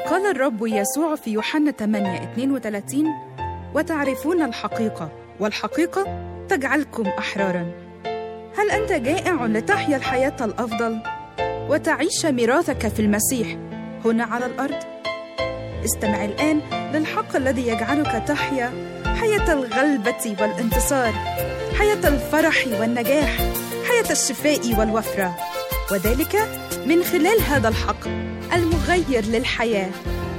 قال الرب يسوع في يوحنا 8 32 وتعرفون الحقيقة والحقيقة تجعلكم أحرارا هل أنت جائع لتحيا الحياة الأفضل وتعيش ميراثك في المسيح هنا على الأرض؟ استمع الآن للحق الذي يجعلك تحيا حياة الغلبة والانتصار حياة الفرح والنجاح حياة الشفاء والوفرة وذلك من خلال هذا الحق المغير للحياه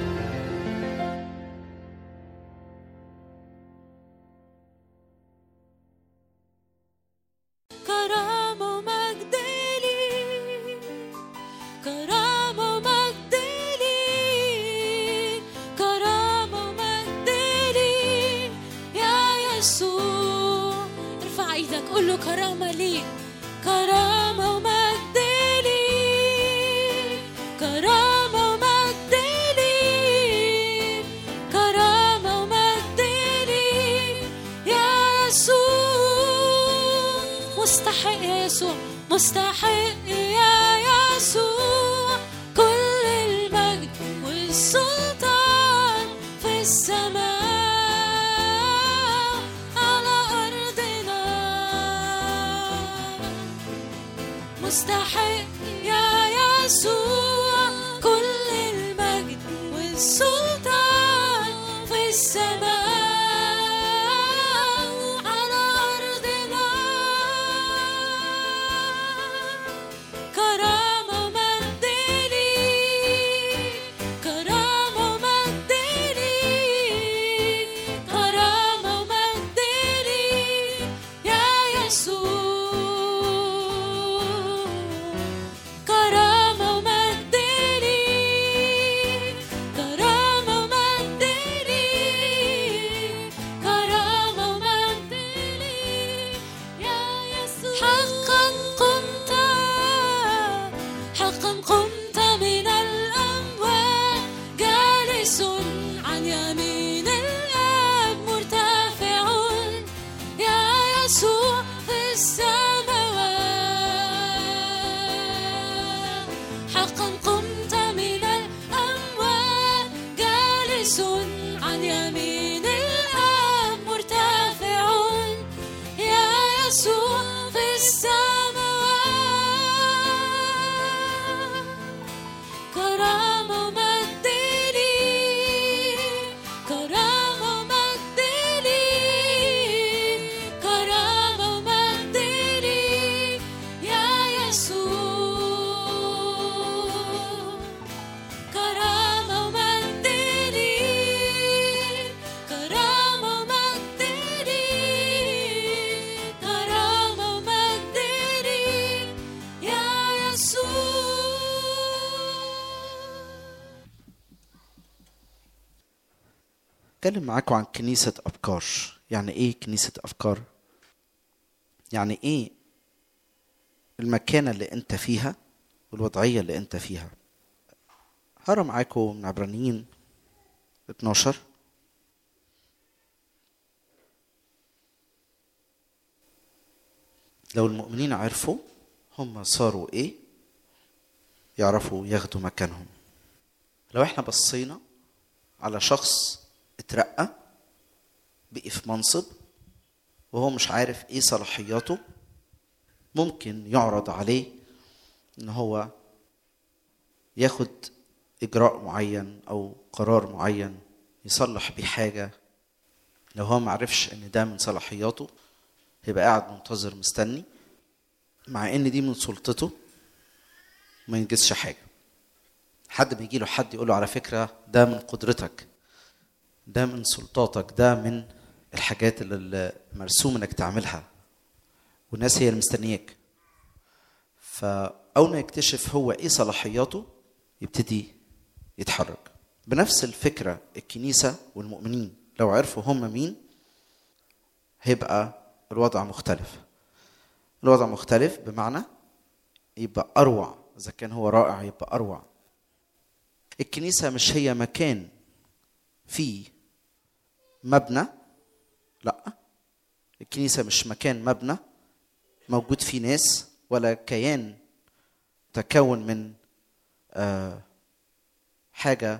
كرم ومجد ليك كرم ومجد ليك كرم ومجد ليك يا يسوع ارفع ايدك قول له كرامة ليك كرامة ومجد ليك كرامة ومجد ليك كرامة ومجد ليك يا يسوع مستحق يا يسوع مستحق يا يسوع كل المجد والسلطان في السماء على أرضنا مستحق يا يسوع كل المجد والسلطان في السماء على أرضنا كرامة ومجد ليك كرامة ومجد ليك كرامة ومجد ليك يا يسوع كرامة ومجد ليك كرامة ومجد ليك كرامة ومجد ليك يا يسوع حقا قمت حقا قمت من الأموات جالس عن يمين الآب مرتفع يا يسوع في السماوات حقا قمت من الأموات جالس عن يمين الآب مرتفع يا يسوع في السماوات كرامة ومجد ليك كرامة ومجد ليك كرامة ومجد ليك يا يسوع كرامة ومجد ليك كرامة ومجد ليك كرامة ومجد ليك يا يسوع اتكلم معاكم عن كنيسة أفكار يعني إيه كنيسة أفكار يعني إيه المكانة اللي أنت فيها والوضعية اللي أنت فيها هقرا معاكم من عبرانيين 12 لو المؤمنين عرفوا هم صاروا ايه يعرفوا ياخدوا مكانهم لو احنا بصينا على شخص اترقى بقي في منصب وهو مش عارف ايه صلاحياته ممكن يعرض عليه ان هو ياخد اجراء معين او قرار معين يصلح بيه حاجه لو هو معرفش ان ده من صلاحياته هيبقى قاعد منتظر مستني مع ان دي من سلطته ما ينجزش حاجه حد بيجي له حد يقول له على فكره ده من قدرتك ده من سلطاتك ده من الحاجات اللي مرسوم انك تعملها والناس هي اللي مستنياك فاول ما يكتشف هو ايه صلاحياته يبتدي يتحرك بنفس الفكره الكنيسه والمؤمنين لو عرفوا هم مين هيبقى الوضع مختلف الوضع مختلف بمعنى يبقى اروع اذا كان هو رائع يبقى اروع الكنيسه مش هي مكان فيه مبنى لا الكنيسه مش مكان مبنى موجود فيه ناس ولا كيان تكون من آه، حاجه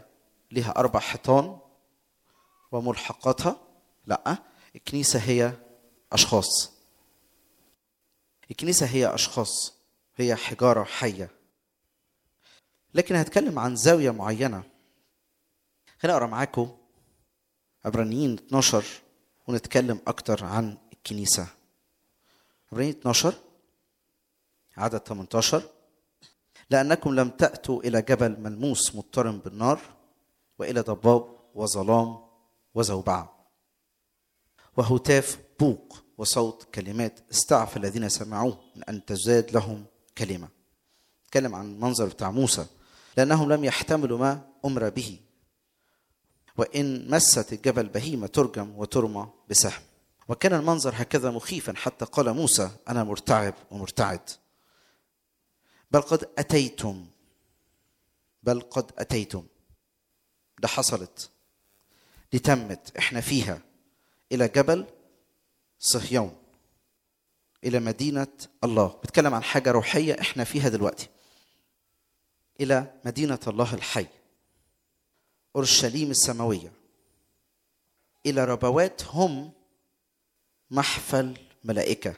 لها اربع حيطان وملحقاتها لا الكنيسه هي اشخاص الكنيسه هي اشخاص هي حجاره حيه لكن هتكلم عن زاويه معينه خليني اقرا معاكم عبرانيين 12 ونتكلم اكتر عن الكنيسه عبرانيين 12 عدد 18 لأنكم لم تأتوا إلى جبل ملموس مضطرم بالنار وإلى ضباب وظلام وزوبعة وهتاف بوق وصوت كلمات استعفى الذين سمعوه من أن تزداد لهم كلمة تكلم عن المنظر بتاع موسى لأنهم لم يحتملوا ما أمر به وإن مست الجبل بهيمة ترجم وترمى بسهم وكان المنظر هكذا مخيفا حتى قال موسى أنا مرتعب ومرتعد بل قد أتيتم بل قد أتيتم ده حصلت دي تمت احنا فيها إلى جبل صهيون إلى مدينة الله بتكلم عن حاجة روحية احنا فيها دلوقتي إلى مدينة الله الحي أورشليم السماوية إلى ربوات هم محفل ملائكة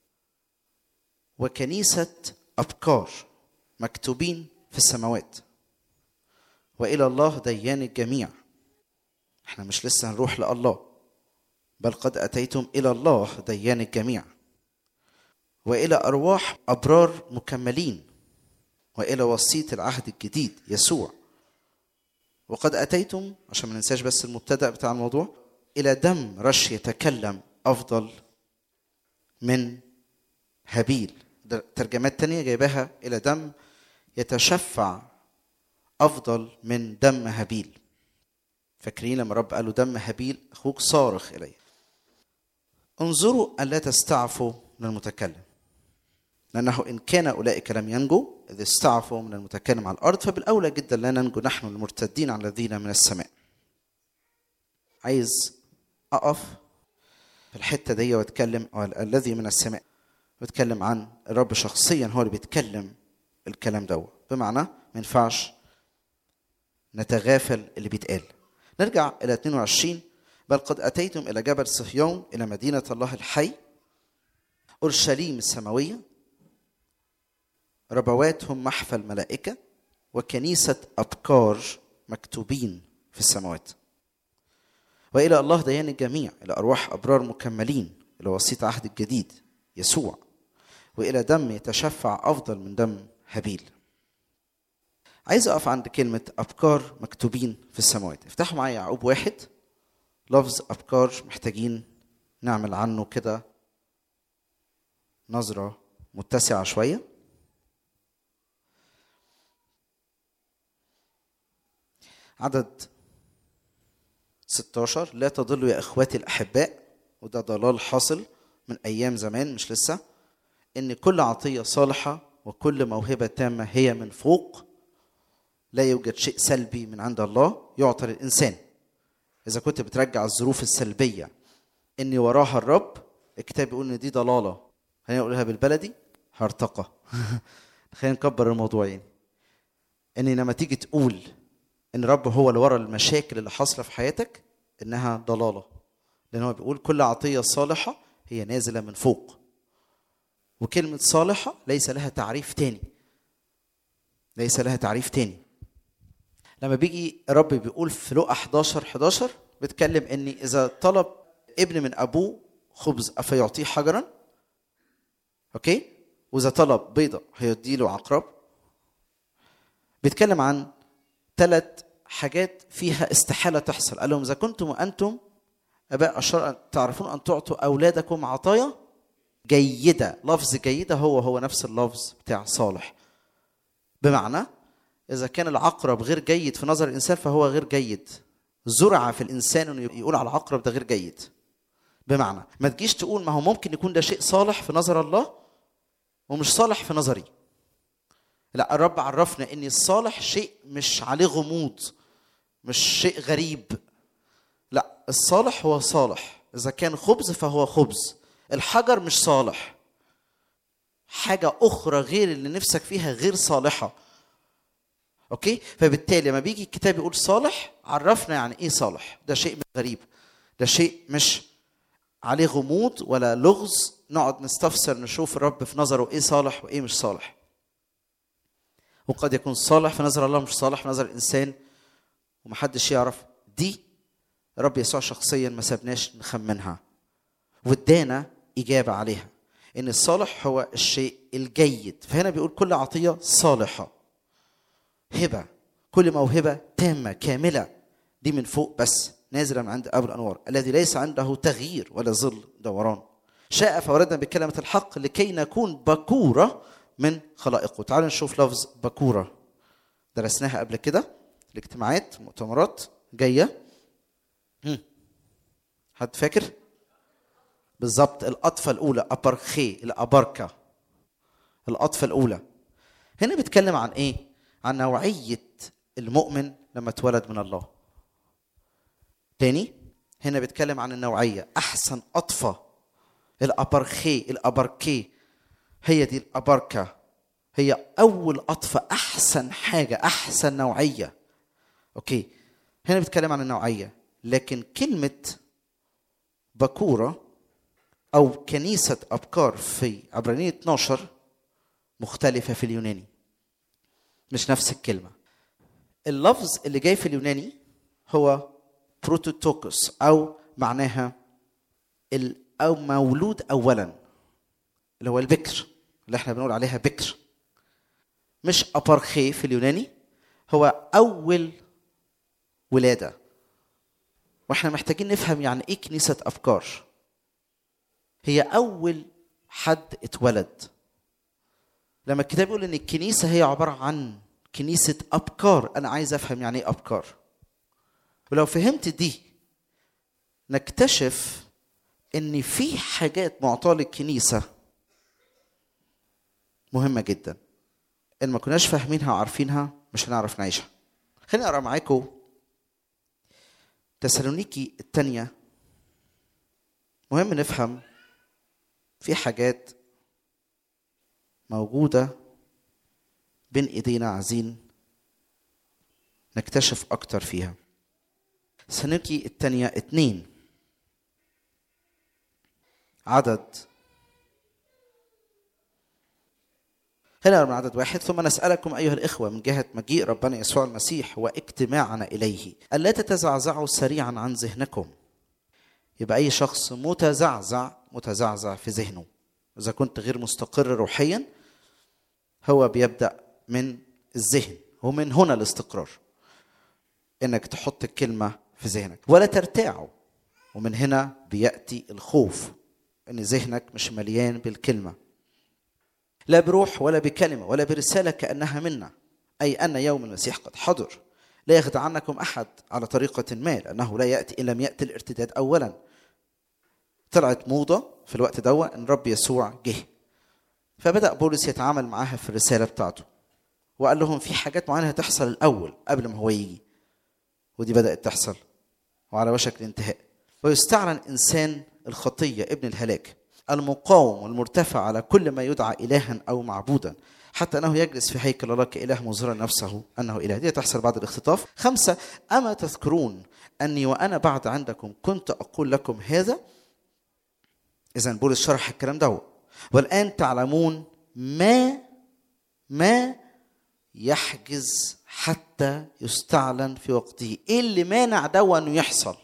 وكنيسة أبكار مكتوبين في السماوات وإلى الله ديان الجميع احنا مش لسه هنروح لله بل قد أتيتم إلى الله ديان الجميع وإلى أرواح أبرار مكملين وإلى وسيط العهد الجديد يسوع وقد أتيتم عشان ما ننساش بس المبتدأ بتاع الموضوع إلى دم رش يتكلم أفضل من هابيل ده ترجمات تانية جايباها إلى دم يتشفع أفضل من دم هابيل فاكرين لما رب قالوا دم هابيل أخوك صارخ إلي انظروا ألا تستعفوا من المتكلم لأنه إن كان أولئك لم ينجوا إذ استعفوا من المتكلم على الأرض فبالأولى جدا لا ننجو نحن المرتدين على الذين من السماء عايز أقف في الحتة دي وأتكلم أو الذي من السماء بتكلم عن الرب شخصيا هو اللي بيتكلم الكلام ده بمعنى ما ينفعش نتغافل اللي بيتقال نرجع إلى 22 بل قد أتيتم إلى جبل صهيون إلى مدينة الله الحي أورشليم السماوية ربوات هم محفى الملائكة وكنيسة أبكار مكتوبين في السماوات وإلى الله ديان الجميع إلى أرواح أبرار مكملين إلى وسيط عهد الجديد يسوع وإلى دم يتشفع أفضل من دم هابيل عايز أقف عند كلمة أبكار مكتوبين في السماوات افتحوا معايا يعقوب واحد لفظ أبكار محتاجين نعمل عنه كده نظرة متسعة شوية عدد 16 لا تضلوا يا اخواتي الاحباء وده ضلال حاصل من ايام زمان مش لسه ان كل عطيه صالحه وكل موهبه تامه هي من فوق لا يوجد شيء سلبي من عند الله يعطى للانسان اذا كنت بترجع الظروف السلبيه اني وراها الرب الكتاب بيقول ان دي ضلاله خلينا نقولها بالبلدي هرطقه خلينا نكبر الموضوعين ان لما تيجي تقول ان الرب هو اللي ورا المشاكل اللي حاصله في حياتك انها ضلاله لان هو بيقول كل عطيه صالحه هي نازله من فوق وكلمه صالحه ليس لها تعريف تاني ليس لها تعريف تاني لما بيجي الرب بيقول في لقا 11 11 بيتكلم ان اذا طلب ابن من ابوه خبز افيعطيه حجرا اوكي واذا طلب بيضه هيديله عقرب بيتكلم عن ثلاث حاجات فيها استحاله تحصل قال لهم اذا كنتم وانتم اباء اشرار تعرفون ان تعطوا اولادكم عطايا جيده لفظ جيده هو هو نفس اللفظ بتاع صالح بمعنى اذا كان العقرب غير جيد في نظر الانسان فهو غير جيد زرع في الانسان انه يقول على العقرب ده غير جيد بمعنى ما تجيش تقول ما هو ممكن يكون ده شيء صالح في نظر الله ومش صالح في نظري لا الرب عرفنا ان الصالح شيء مش عليه غموض مش شيء غريب لا الصالح هو صالح اذا كان خبز فهو خبز الحجر مش صالح حاجة أخرى غير اللي نفسك فيها غير صالحة أوكي فبالتالي لما بيجي الكتاب يقول صالح عرفنا يعني ايه صالح ده شيء مش غريب ده شيء مش عليه غموض ولا لغز نقعد نستفسر نشوف الرب في نظره ايه صالح وايه مش صالح وقد يكون صالح في نظر الله مش صالح في نظر الانسان ومحدش يعرف دي الرب يسوع شخصيا ما سابناش نخمنها وادانا اجابه عليها ان الصالح هو الشيء الجيد فهنا بيقول كل عطيه صالحه هبه كل موهبه تامه كامله دي من فوق بس نازله من عند ابو الانوار الذي ليس عنده تغيير ولا ظل دوران شاء فوردنا بكلمه الحق لكي نكون بكوره من خلائقه تعالوا نشوف لفظ بكوره درسناها قبل كده الاجتماعات مؤتمرات جايه هم. حد فاكر بالظبط القطفه الاولى ابرخي الابركه القطفه الاولى هنا بيتكلم عن ايه عن نوعيه المؤمن لما اتولد من الله تاني هنا بيتكلم عن النوعيه احسن قطفه الابرخي الابركي هي دي الابركه هي اول قطفه احسن حاجه احسن نوعيه اوكي هنا بيتكلم عن النوعيه لكن كلمه بكوره او كنيسه ابكار في عبرانيه 12 مختلفه في اليوناني مش نفس الكلمه اللفظ اللي جاي في اليوناني هو بروتوتوكوس او معناها ال- او مولود اولا اللي هو البكر اللي احنا بنقول عليها بكر مش ابارخي في اليوناني هو اول ولاده واحنا محتاجين نفهم يعني ايه كنيسه افكار هي اول حد اتولد لما الكتاب يقول ان الكنيسه هي عباره عن كنيسه ابكار انا عايز افهم يعني ايه ابكار ولو فهمت دي نكتشف ان في حاجات معطاه للكنيسه مهمه جدا ان ما كناش فاهمينها وعارفينها مش هنعرف نعيشها خليني اقرا معاكم تسالونيكي الثانيه مهم نفهم في حاجات موجوده بين ايدينا عايزين نكتشف اكتر فيها تسالونيكي الثانيه اتنين عدد هنا من عدد واحد ثم نسألكم أيها الإخوة من جهة مجيء ربنا يسوع المسيح واجتماعنا إليه ألا تتزعزعوا سريعا عن ذهنكم يبقى أي شخص متزعزع متزعزع في ذهنه إذا كنت غير مستقر روحيا هو بيبدأ من الذهن ومن هنا الاستقرار إنك تحط الكلمة في ذهنك ولا ترتاعوا ومن هنا بيأتي الخوف إن ذهنك مش مليان بالكلمة لا بروح ولا بكلمة ولا برسالة كأنها منا أي أن يوم المسيح قد حضر لا يخدعنكم أحد على طريقة ما لأنه لا يأتي إن لم يأتي الارتداد أولا طلعت موضة في الوقت ده إن رب يسوع جه فبدأ بولس يتعامل معاها في الرسالة بتاعته وقال لهم في حاجات معينة هتحصل الأول قبل ما هو يجي ودي بدأت تحصل وعلى وشك الانتهاء ويستعلن إنسان الخطية ابن الهلاك المقاوم والمرتفع على كل ما يدعى إلها أو معبودا حتى أنه يجلس في هيكل الله كإله مظهرا نفسه أنه إله دي تحصل بعد الاختطاف خمسة أما تذكرون أني وأنا بعد عندكم كنت أقول لكم هذا إذا بولس شرح الكلام ده والآن تعلمون ما ما يحجز حتى يستعلن في وقته ايه اللي مانع ده انه يحصل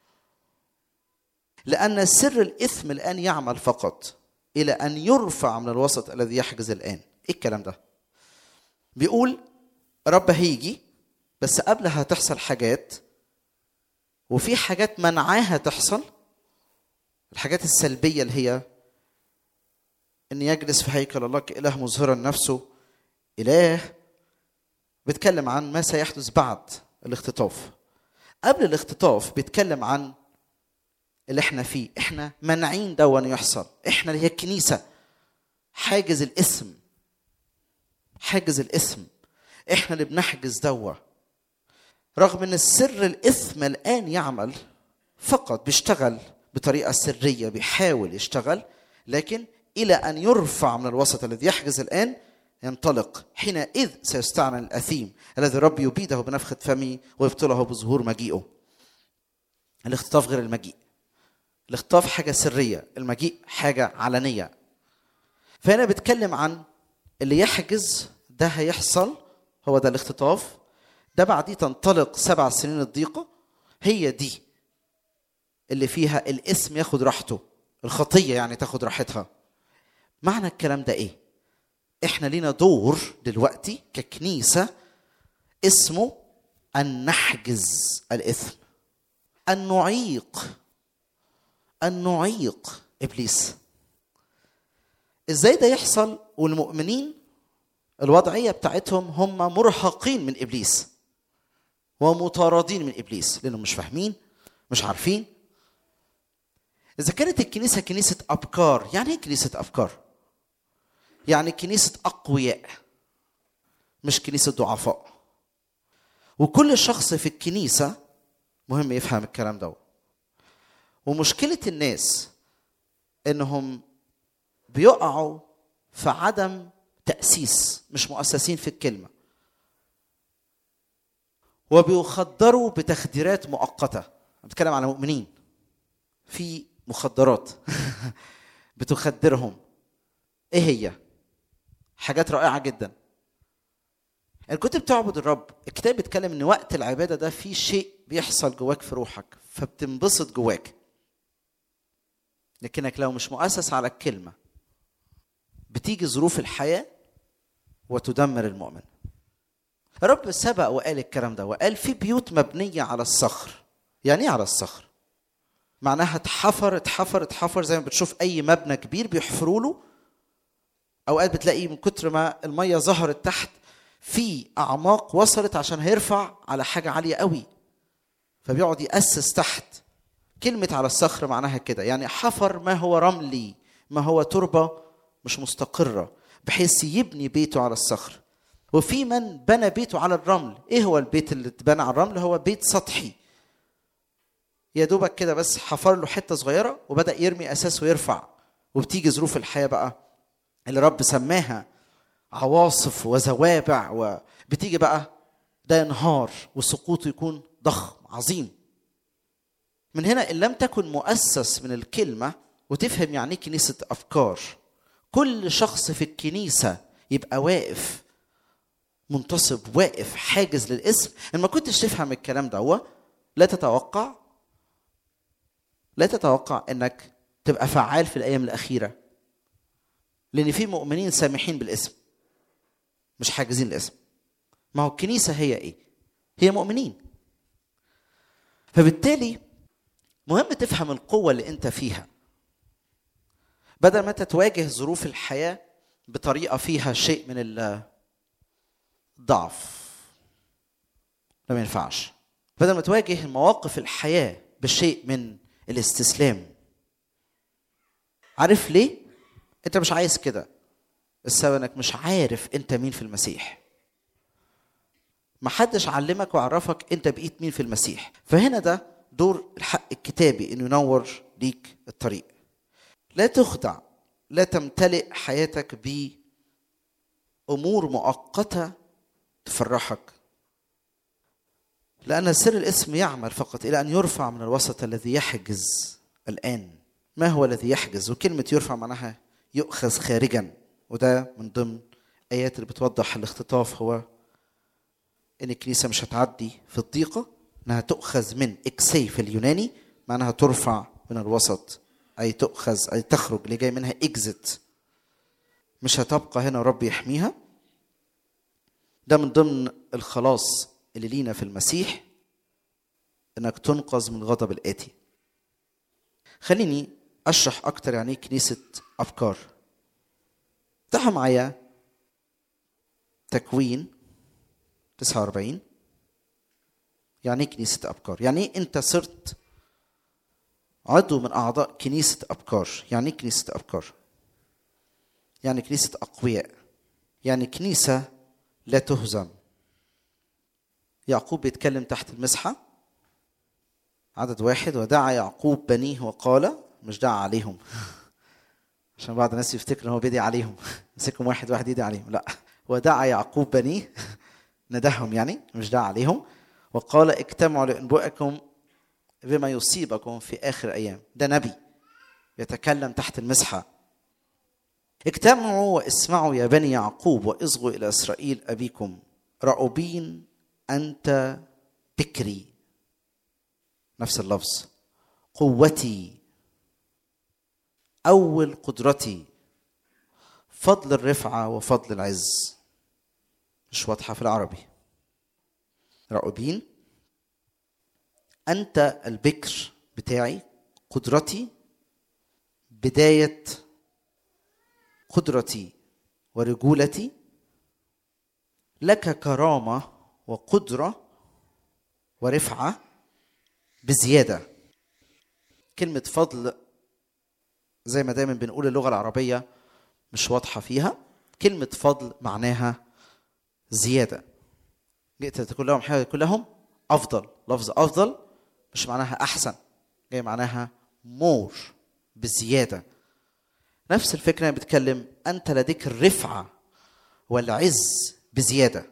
لان سر الاثم الان يعمل فقط الى ان يرفع من الوسط الذي يحجز الان ايه الكلام ده بيقول رب هيجي بس قبلها هتحصل حاجات وفي حاجات منعاها تحصل الحاجات السلبيه اللي هي ان يجلس في هيكل الله كاله مظهرا نفسه اله بيتكلم عن ما سيحدث بعد الاختطاف قبل الاختطاف بيتكلم عن اللي احنا فيه احنا مانعين ده انه يحصل احنا اللي هي الكنيسه حاجز الاسم حاجز الاسم احنا اللي بنحجز دوا رغم ان السر الاثم الان يعمل فقط بيشتغل بطريقه سريه بيحاول يشتغل لكن الى ان يرفع من الوسط الذي يحجز الان ينطلق حينئذ سيستعلن الأثيم الذي الرب يبيده بنفخة فمه ويبطله بظهور مجيئه الاختطاف غير المجيء الاختطاف حاجة سرية المجيء حاجة علنية فهنا بيتكلم عن اللي يحجز ده هيحصل هو ده الاختطاف ده بعديه تنطلق سبع سنين الضيقة هي دي اللي فيها الاسم ياخد راحته الخطية يعني تاخد راحتها معنى الكلام ده ايه احنا لينا دور دلوقتي ككنيسة اسمه أن نحجز الإثم أن نعيق أن نعيق إبليس إزاي ده يحصل والمؤمنين الوضعية بتاعتهم هم مرهقين من إبليس ومطاردين من إبليس لأنهم مش فاهمين مش عارفين إذا كانت الكنيسة كنيسة أفكار يعني إيه كنيسة أفكار؟ يعني كنيسة أقوياء مش كنيسة ضعفاء وكل شخص في الكنيسة مهم يفهم الكلام ده ومشكلة الناس إنهم بيقعوا في عدم تأسيس مش مؤسسين في الكلمة وبيخدروا بتخديرات مؤقتة بتكلم على مؤمنين في مخدرات بتخدرهم ايه هي حاجات رائعه جدا ان كنت بتعبد الرب الكتاب بيتكلم ان وقت العباده ده في شيء بيحصل جواك في روحك فبتنبسط جواك لكنك لو مش مؤسس على الكلمه بتيجي ظروف الحياه وتدمر المؤمن الرب سبق وقال الكلام ده وقال في بيوت مبنيه على الصخر يعني ايه على الصخر معناها اتحفر اتحفر اتحفر زي ما بتشوف اي مبنى كبير بيحفروا له اوقات بتلاقي من كتر ما الميه ظهرت تحت في اعماق وصلت عشان هيرفع على حاجه عاليه قوي فبيقعد ياسس تحت كلمه على الصخر معناها كده يعني حفر ما هو رملي ما هو تربه مش مستقره بحيث يبني بيته على الصخر وفي من بنى بيته على الرمل ايه هو البيت اللي اتبنى على الرمل هو بيت سطحي يا دوبك كده بس حفر له حته صغيره وبدا يرمي اساس ويرفع وبتيجي ظروف الحياه بقى اللي رب سماها عواصف وزوابع وبتيجي بقى ده ينهار وسقوطه يكون ضخم عظيم من هنا ان لم تكن مؤسس من الكلمه وتفهم يعني ايه كنيسه افكار كل شخص في الكنيسه يبقى واقف منتصب واقف حاجز للاسم ان ما كنتش تفهم الكلام ده هو لا تتوقع لا تتوقع انك تبقى فعال في الايام الاخيره لان في مؤمنين سامحين بالاسم مش حاجزين الاسم ما هو الكنيسه هي ايه هي مؤمنين فبالتالي مهم تفهم القوه اللي انت فيها بدل ما انت تواجه ظروف الحياه بطريقه فيها شيء من الضعف ده ما ينفعش بدل ما تواجه مواقف الحياه بشيء من الاستسلام عارف ليه انت مش عايز كده السبب انك مش عارف انت مين في المسيح محدش علمك وعرفك انت بقيت مين في المسيح فهنا ده دور الحق الكتابي انه ينور ليك الطريق لا تخدع لا تمتلئ حياتك بامور مؤقته تفرحك لان سر الاسم يعمل فقط الى ان يرفع من الوسط الذي يحجز الان ما هو الذي يحجز وكلمه يرفع معناها يؤخذ خارجا وده من ضمن ايات اللي بتوضح الاختطاف هو ان الكنيسه مش هتعدي في الضيقه انها تؤخذ من اكسي في اليوناني معناها ترفع من الوسط اي تؤخذ اي تخرج اللي جاي منها اكزت مش هتبقى هنا رب يحميها ده من ضمن الخلاص اللي لينا في المسيح انك تنقذ من غضب الاتي خليني اشرح اكتر يعني ايه كنيسه افكار افتحوا معايا تكوين 49 يعني ايه كنيسه افكار يعني ايه انت صرت عضو من اعضاء كنيسه افكار يعني ايه كنيسه افكار يعني كنيسه اقوياء يعني كنيسه لا تهزم يعقوب بيتكلم تحت المسحه عدد واحد ودعا يعقوب بنيه وقال مش دعا عليهم عشان بعض الناس يفتكر ان هو بيدعي عليهم مسكهم واحد واحد يدعي عليهم لا ودعا يعقوب بنيه ندهم يعني مش دعا عليهم وقال اجتمعوا لانبئكم بما يصيبكم في اخر ايام ده نبي يتكلم تحت المسحه اجتمعوا واسمعوا يا بني يعقوب واصغوا الى اسرائيل ابيكم رأوبين انت بكري نفس اللفظ قوتي اول قدرتي فضل الرفعه وفضل العز مش واضحه في العربي رأوبين انت البكر بتاعي قدرتي بدايه قدرتي ورجولتي لك كرامه وقدره ورفعه بزياده كلمه فضل زي ما دايما بنقول اللغه العربيه مش واضحه فيها كلمه فضل معناها زياده جئت تقول لهم حاجه كلهم افضل لفظ افضل مش معناها احسن جاي معناها مور بزياده نفس الفكره أنا بتكلم انت لديك الرفعه والعز بزياده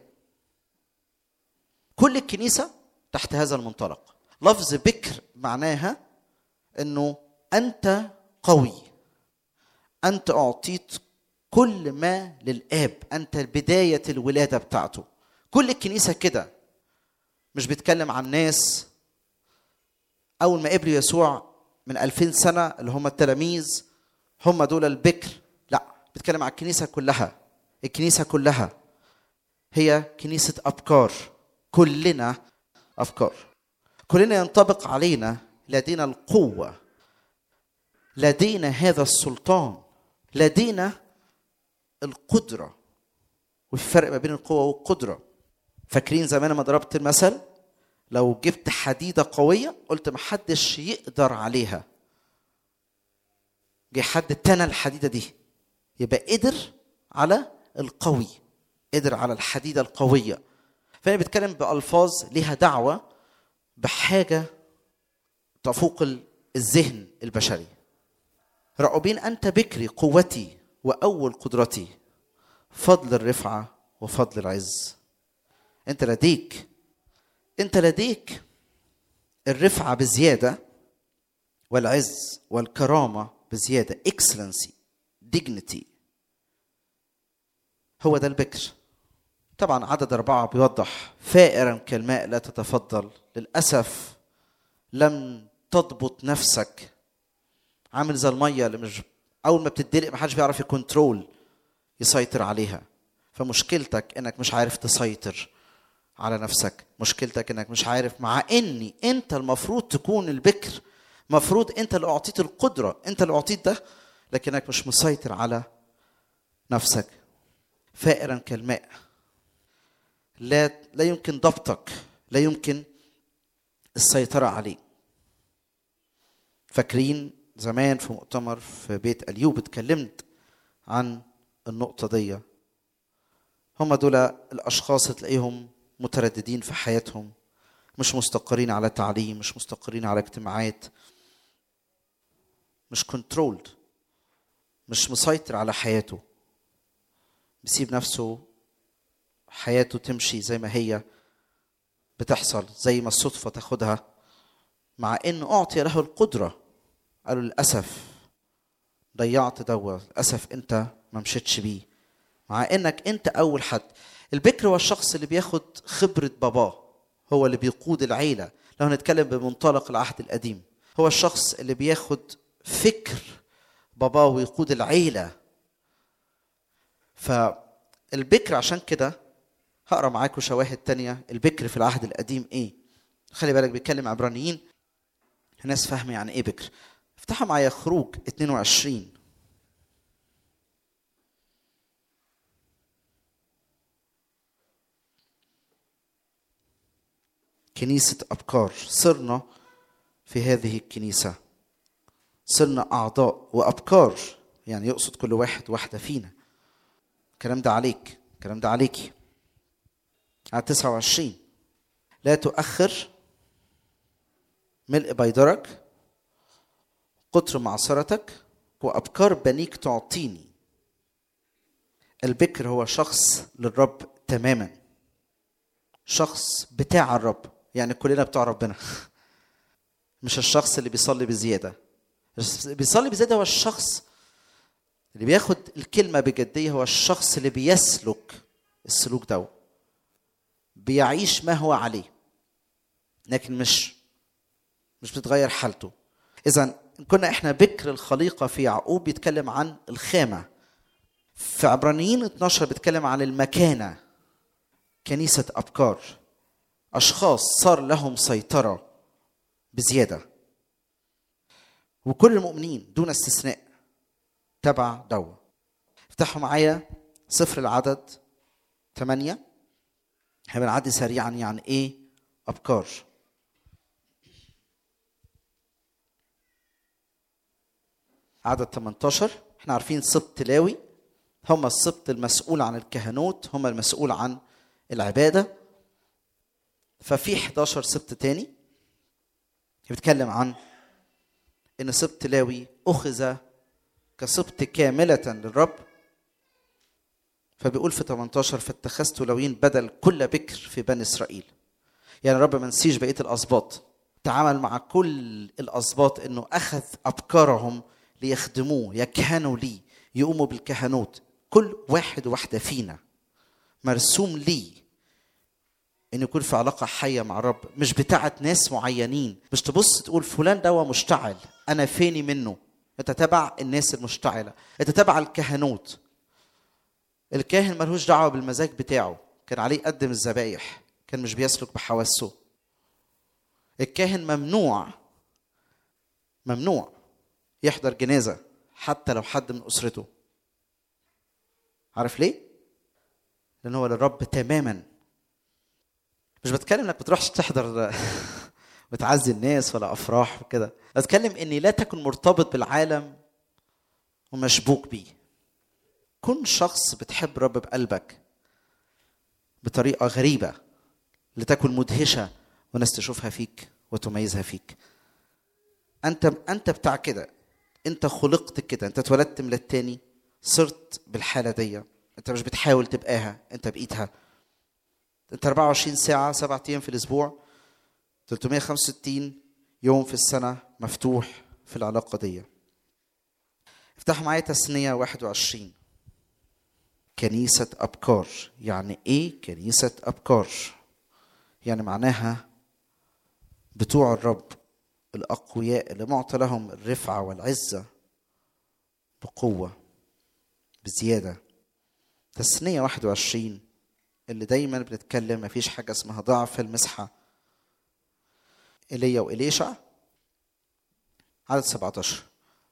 كل الكنيسه تحت هذا المنطلق لفظ بكر معناها انه انت قوي انت اعطيت كل ما للاب انت بدايه الولاده بتاعته كل الكنيسه كده مش بيتكلم عن ناس اول ما قبلوا يسوع من 2000 سنه اللي هم التلاميذ هم دول البكر لا بيتكلم عن الكنيسه كلها الكنيسه كلها هي كنيسه ابكار كلنا افكار كلنا ينطبق علينا لدينا القوه لدينا هذا السلطان لدينا القدره وفي فرق ما بين القوه والقدره فاكرين زمان ما ضربت المثل لو جبت حديده قويه قلت محدش يقدر عليها جه حد تنى الحديده دي يبقى قدر على القوي قدر على الحديده القويه فانا بتكلم بالفاظ ليها دعوه بحاجه تفوق الذهن البشري رأوبين انت بكري قوتي واول قدرتي فضل الرفعه وفضل العز انت لديك انت لديك الرفعه بزياده والعز والكرامه بزياده اكسلنسي dignity هو ده البكر طبعا عدد أربعة بيوضح فائرا كالماء لا تتفضل للأسف لم تضبط نفسك عامل زي المية اللي مش أول ما بتدلق محدش بيعرف يكنترول يسيطر عليها فمشكلتك انك مش عارف تسيطر على نفسك مشكلتك انك مش عارف مع اني انت المفروض تكون البكر مفروض انت اللي اعطيت القدره انت اللي اعطيت ده لكنك مش مسيطر على نفسك فائرا كالماء لا لا يمكن ضبطك لا يمكن السيطره عليه فاكرين زمان في مؤتمر في بيت ايوب اتكلمت عن النقطه دي هم دول الاشخاص تلاقيهم مترددين في حياتهم مش مستقرين على تعليم مش مستقرين على اجتماعات مش كنترولد مش مسيطر على حياته بيسيب نفسه حياته تمشي زي ما هي بتحصل زي ما الصدفة تاخدها مع انه اعطي له القدرة قالوا للأسف ضيعت دوا للأسف انت ما مشيتش بيه مع انك انت اول حد البكر هو الشخص اللي بياخد خبرة باباه هو اللي بيقود العيلة لو هنتكلم بمنطلق العهد القديم هو الشخص اللي بياخد فكر باباه ويقود العيلة فالبكر عشان كده هقرا معاكم شواهد تانية البكر في العهد القديم ايه خلي بالك بيتكلم عبرانيين الناس فاهمه يعني ايه بكر افتحوا معايا خروج 22 كنيسة أبكار صرنا في هذه الكنيسة صرنا أعضاء وأبكار يعني يقصد كل واحد واحدة فينا الكلام ده عليك الكلام ده عليكي على 29 لا تؤخر ملء بيدرك قطر معصرتك وأبكار بنيك تعطيني البكر هو شخص للرب تماما شخص بتاع الرب يعني كلنا بتوع ربنا مش الشخص اللي بيصلي بزيادة بيصلي بزيادة هو الشخص اللي بياخد الكلمة بجدية هو الشخص اللي بيسلك السلوك ده بيعيش ما هو عليه لكن مش مش بتتغير حالته إذا كنا احنا بكر الخليقة في يعقوب بيتكلم عن الخامة في عبرانيين 12 بيتكلم عن المكانة كنيسة أبكار أشخاص صار لهم سيطرة بزيادة وكل المؤمنين دون استثناء تبع دوا افتحوا معايا سفر العدد ثمانية احنا بنعدي سريعا يعني ايه أبكار عدد 18 احنا عارفين سبط لاوي هم السبط المسؤول عن الكهنوت هم المسؤول عن العبادة ففي 11 سبط تاني بيتكلم عن ان سبط لاوي اخذ كسبط كاملة للرب فبيقول في 18 فاتخذت لوين بدل كل بكر في بني اسرائيل يعني الرب ما نسيش بقيه الاسباط تعامل مع كل الاسباط انه اخذ ابكارهم ليخدموه يكهنوا لي يقوموا بالكهنوت كل واحد واحده فينا مرسوم لي ان يكون في علاقه حيه مع الرب مش بتاعه ناس معينين مش تبص تقول فلان ده مشتعل انا فيني منه انت تبع الناس المشتعله انت تبع الكهنوت الكاهن ملهوش دعوه بالمزاج بتاعه كان عليه يقدم الذبايح كان مش بيسلك بحواسه الكاهن ممنوع ممنوع يحضر جنازه حتى لو حد من اسرته عارف ليه لان هو للرب تماما مش بتكلم انك بتروحش تحضر بتعزي الناس ولا افراح وكده بتكلم اني لا تكن مرتبط بالعالم ومشبوك بيه كن شخص بتحب الرب بقلبك بطريقه غريبه لتكن مدهشه والناس تشوفها فيك وتميزها فيك انت انت بتاع كده انت خلقت كده انت اتولدت من التاني صرت بالحاله دي انت مش بتحاول تبقاها انت بقيتها انت 24 ساعه سبعة ايام في الاسبوع 365 يوم في السنه مفتوح في العلاقه دي افتحوا معايا تثنيه 21 كنيسة أبكار يعني إيه كنيسة أبكار يعني معناها بتوع الرب الأقوياء اللي معطى لهم الرفعة والعزة بقوة بزيادة تثنية 21 اللي دايما بنتكلم مفيش حاجة اسمها ضعف المسحة إيليا وإليشع عدد 17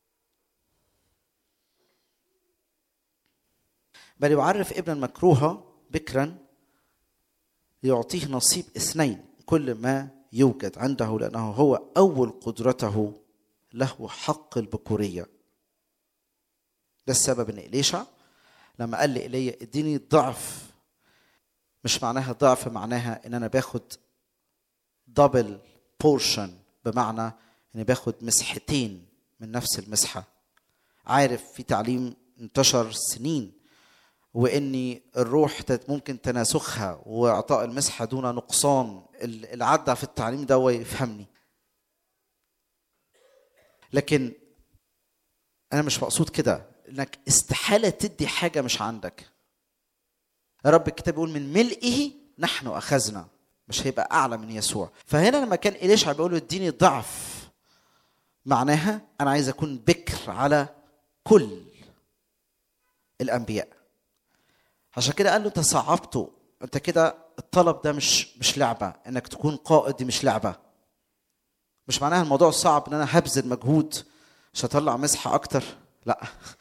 بل يعرف ابنا مكروها بكرا ليعطيه نصيب اثنين كل ما يوجد عنده لأنه هو أول قدرته له حق البكورية ده السبب ان إليشع لما قال لي إيليا اديني ضعف مش معناها ضعف معناها ان انا باخد دبل بورشن بمعنى اني باخد مسحتين من نفس المسحه عارف في تعليم انتشر سنين واني الروح ممكن تناسخها واعطاء المسحه دون نقصان اللي عدى في التعليم ده يفهمني لكن انا مش مقصود كده انك استحاله تدي حاجه مش عندك رب الكتاب يقول من ملئه نحن اخذنا مش هيبقى اعلى من يسوع فهنا لما كان اليشع بيقول له اديني ضعف معناها انا عايز اكون بكر على كل الانبياء عشان كده قال له انت صعبته انت كده الطلب ده مش مش لعبه انك تكون قائد دي مش لعبه مش معناها الموضوع صعب ان انا هبذل مجهود مش هطلع مسحه اكتر لا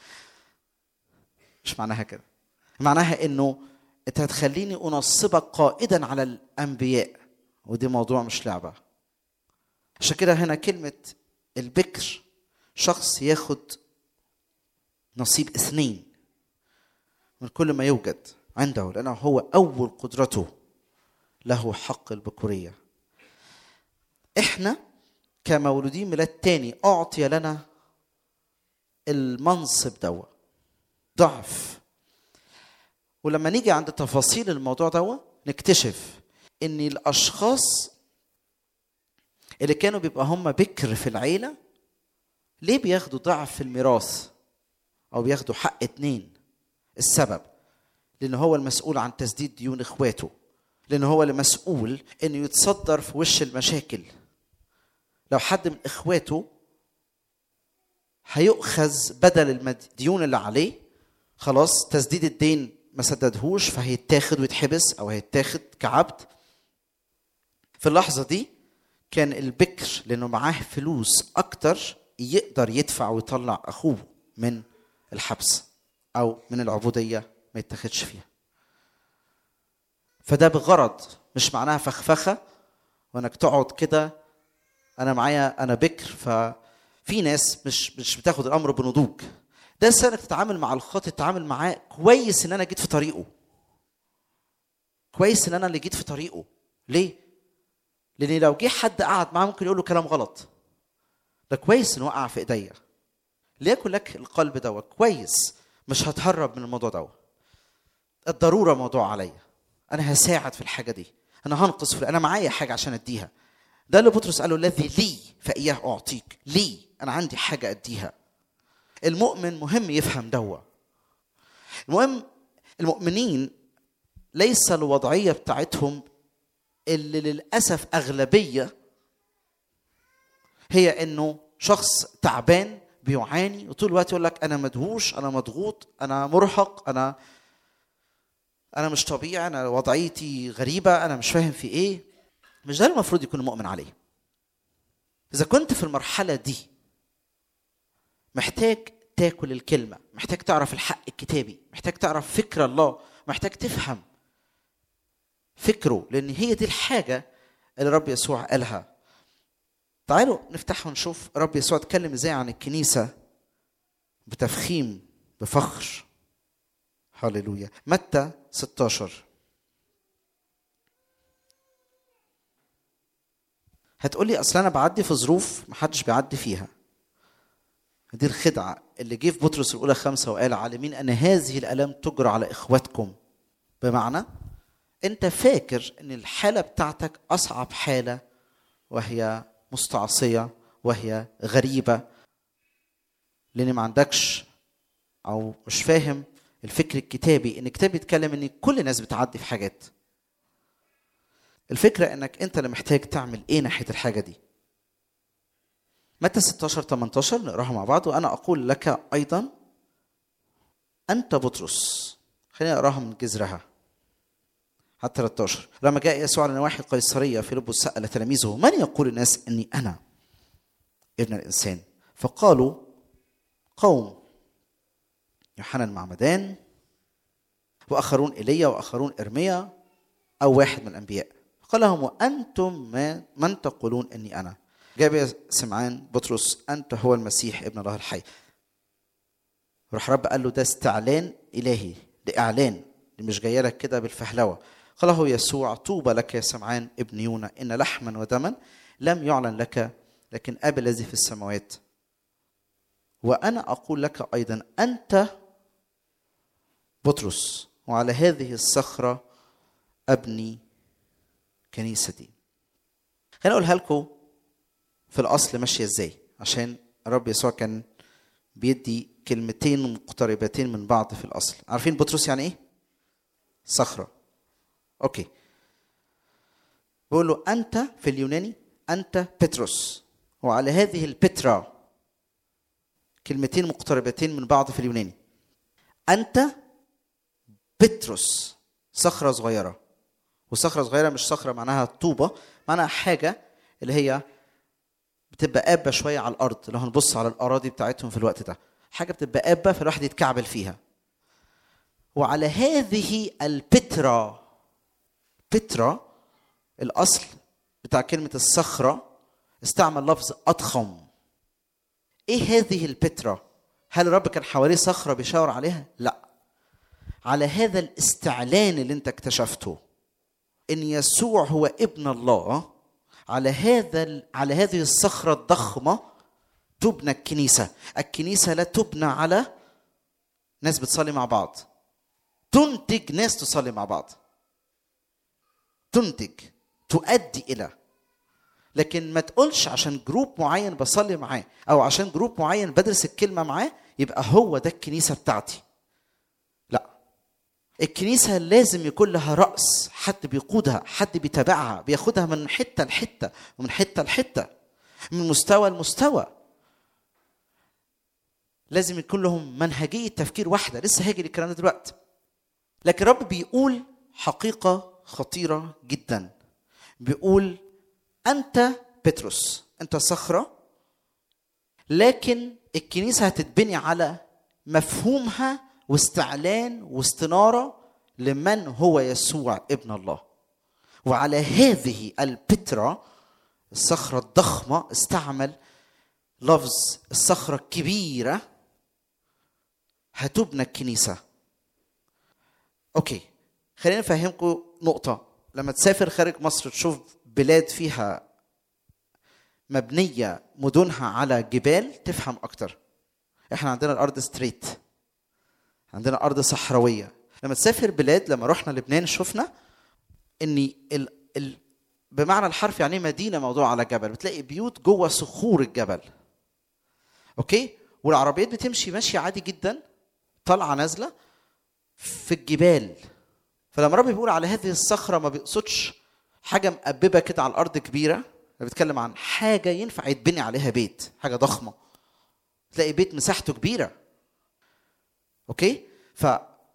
مش معناها كده معناها انه انت هتخليني انصبك قائدا على الانبياء ودي موضوع مش لعبه عشان كده هنا كلمه البكر شخص ياخد نصيب اثنين من كل ما يوجد عنده لأنه هو أول قدرته له حق البكورية إحنا كمولودين ميلاد تاني أعطي لنا المنصب دوا ضعف ولما نيجي عند تفاصيل الموضوع ده نكتشف ان الاشخاص اللي كانوا بيبقى هم بكر في العيله ليه بياخدوا ضعف في الميراث او بياخدوا حق اتنين السبب لان هو المسؤول عن تسديد ديون اخواته لان هو اللي مسؤول انه يتصدر في وش المشاكل لو حد من اخواته هيؤخذ بدل الديون اللي عليه خلاص تسديد الدين ما سددهوش فهيتاخد ويتحبس او هيتاخد كعبد في اللحظه دي كان البكر لانه معاه فلوس اكتر يقدر يدفع ويطلع اخوه من الحبس او من العبوديه ما يتاخدش فيها فده بغرض مش معناها فخفخه وانك تقعد كده انا معايا انا بكر ففي ناس مش مش بتاخد الامر بنضوج ده السنة انك تتعامل مع الخاطئ تتعامل معاه كويس ان انا جيت في طريقه كويس ان انا اللي جيت في طريقه ليه لان لو جه حد قعد معاه ممكن يقول له كلام غلط ده كويس انه وقع في ايديا ليكن لك القلب دوت كويس مش هتهرب من الموضوع دوت الضروره موضوع عليا انا هساعد في الحاجه دي انا هنقص في انا معايا حاجه عشان اديها ده اللي بطرس قال له الذي لي فاياه اعطيك لي انا عندي حاجه اديها المؤمن مهم يفهم دوا المهم المؤمنين ليس الوضعيه بتاعتهم اللي للاسف اغلبيه هي انه شخص تعبان بيعاني وطول الوقت يقول لك انا مدهوش انا مضغوط انا مرهق انا انا مش طبيعي انا وضعيتي غريبه انا مش فاهم في ايه مش ده المفروض يكون المؤمن عليه اذا كنت في المرحله دي محتاج تاكل الكلمه محتاج تعرف الحق الكتابي محتاج تعرف فكر الله محتاج تفهم فكره لان هي دي الحاجه اللي رب يسوع قالها تعالوا نفتح ونشوف رب يسوع اتكلم ازاي عن الكنيسه بتفخيم بفخر هللويا متى 16 هتقولي اصل انا بعدي في ظروف محدش بيعدي فيها دي الخدعه اللي جه في بطرس الاولى خمسه وقال عالمين ان هذه الالام تجرى على اخواتكم بمعنى انت فاكر ان الحاله بتاعتك اصعب حاله وهي مستعصيه وهي غريبه لان ما عندكش او مش فاهم الفكر الكتابي ان الكتاب بيتكلم ان كل الناس بتعدي في حاجات الفكره انك انت اللي محتاج تعمل ايه ناحيه الحاجه دي متى 16 18 نقراها مع بعض وانا اقول لك ايضا انت بطرس خلينا نقراها من جذرها حتى 13 لما جاء يسوع على نواحي القيصريه فيلبس سال تلاميذه من يقول الناس اني انا ابن الانسان فقالوا قوم يوحنا المعمدان واخرون ايليا واخرون ارميا او واحد من الانبياء قال لهم وانتم ما من تقولون اني انا جاب يا سمعان بطرس انت هو المسيح ابن الله الحي راح رب قال له ده استعلان الهي ده اعلان دي مش جايه لك كده بالفهلوه قال له يسوع طوبى لك يا سمعان ابن يونا ان لحما ودما لم يعلن لك لكن ابي الذي في السماوات وانا اقول لك ايضا انت بطرس وعلى هذه الصخره ابني كنيستي خليني اقولها لكم في الاصل ماشيه ازاي عشان الرب يسوع كان بيدي كلمتين مقتربتين من بعض في الاصل عارفين بطرس يعني ايه صخره اوكي بقول له انت في اليوناني انت بطرس وعلى هذه البترا كلمتين مقتربتين من بعض في اليوناني انت بطرس صخره صغيره وصخره صغيره مش صخره معناها طوبه معناها حاجه اللي هي بتبقى قابه شويه على الارض لو هنبص على الاراضي بتاعتهم في الوقت ده حاجه بتبقى قابه فالواحد يتكعبل فيها وعلى هذه البترا بترا الاصل بتاع كلمه الصخره استعمل لفظ اضخم ايه هذه البترا هل الرب كان حواليه صخره بيشاور عليها لا على هذا الاستعلان اللي انت اكتشفته ان يسوع هو ابن الله على هذا على هذه الصخره الضخمه تبنى الكنيسه الكنيسه لا تبنى على ناس بتصلي مع بعض تنتج ناس تصلي مع بعض تنتج تؤدي الى لكن ما تقولش عشان جروب معين بصلي معاه او عشان جروب معين بدرس الكلمه معاه يبقى هو ده الكنيسه بتاعتي لا الكنيسه لازم يكون لها راس حد بيقودها حد بيتابعها بياخدها من حته لحته ومن حته لحته من مستوى لمستوى لازم يكون لهم منهجيه تفكير واحده لسه هاجي للكلام ده دلوقتي لكن رب بيقول حقيقه خطيره جدا بيقول انت بطرس انت صخره لكن الكنيسه هتتبني على مفهومها واستعلان واستناره لمن هو يسوع ابن الله وعلى هذه البترا الصخره الضخمه استعمل لفظ الصخره الكبيره هتبنى الكنيسه اوكي خلينا نفهمكم نقطه لما تسافر خارج مصر تشوف بلاد فيها مبنيه مدنها على جبال تفهم اكتر احنا عندنا الارض ستريت عندنا ارض صحراويه لما تسافر بلاد لما رحنا لبنان شفنا ان ال... ال... بمعنى الحرف يعني مدينه موضوع على جبل بتلاقي بيوت جوه صخور الجبل اوكي والعربيات بتمشي ماشيه عادي جدا طالعه نازله في الجبال فلما ربي بيقول على هذه الصخره ما بيقصدش حاجه مقببه كده على الارض كبيره بيتكلم عن حاجه ينفع يتبني عليها بيت حاجه ضخمه تلاقي بيت مساحته كبيره اوكي ف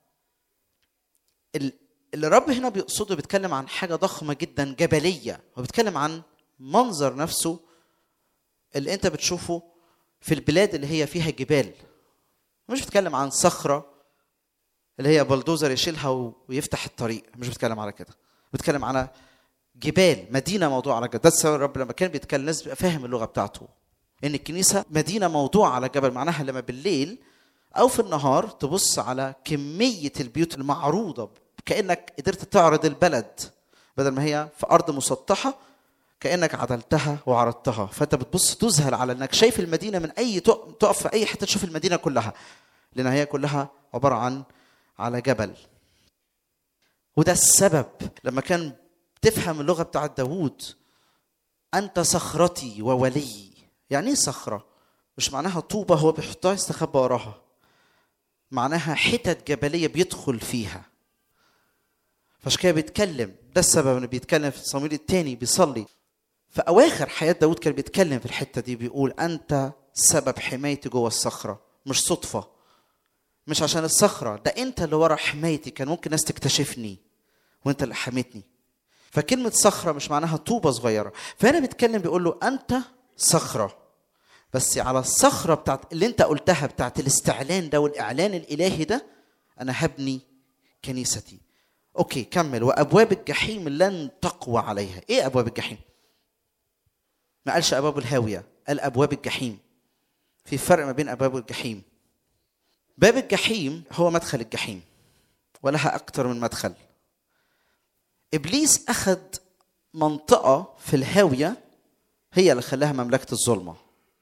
ال- اللي الرب هنا بيقصده بيتكلم عن حاجه ضخمه جدا جبليه هو بيتكلم عن منظر نفسه اللي انت بتشوفه في البلاد اللي هي فيها جبال مش بيتكلم عن صخره اللي هي بلدوزر يشيلها و- ويفتح الطريق مش بيتكلم على كده بيتكلم على جبال مدينه موضوع على جبل ده السبب الرب لما كان بيتكلم الناس بيبقى فاهم اللغه بتاعته ان الكنيسه مدينه موضوع على جبل معناها لما بالليل او في النهار تبص على كميه البيوت المعروضه كانك قدرت تعرض البلد بدل ما هي في ارض مسطحه كانك عدلتها وعرضتها فانت بتبص تذهل على انك شايف المدينه من اي تق- تقف في اي حته تشوف المدينه كلها لان هي كلها عباره عن على جبل وده السبب لما كان تفهم اللغه بتاعت داوود انت صخرتي وولي يعني ايه صخره مش معناها طوبه هو بيحطها يستخبى وراها معناها حتت جبليه بيدخل فيها فعشان كده بيتكلم ده السبب انه بيتكلم في صمويل الثاني بيصلي في اواخر حياه داود كان بيتكلم في الحته دي بيقول انت سبب حمايتي جوه الصخره مش صدفه مش عشان الصخره ده انت اللي ورا حمايتي كان ممكن ناس تكتشفني وانت اللي حميتني فكلمه صخره مش معناها طوبه صغيره فهنا بيتكلم بيقول له انت صخره بس على الصخره بتاعت اللي انت قلتها بتاعت الاستعلان ده والاعلان الالهي ده انا هبني كنيستي اوكي كمل وابواب الجحيم لن تقوى عليها ايه ابواب الجحيم ما قالش ابواب الهاويه قال ابواب الجحيم في فرق ما بين ابواب الجحيم باب الجحيم هو مدخل الجحيم ولها اكتر من مدخل ابليس اخذ منطقه في الهاويه هي اللي خلاها مملكه الظلمه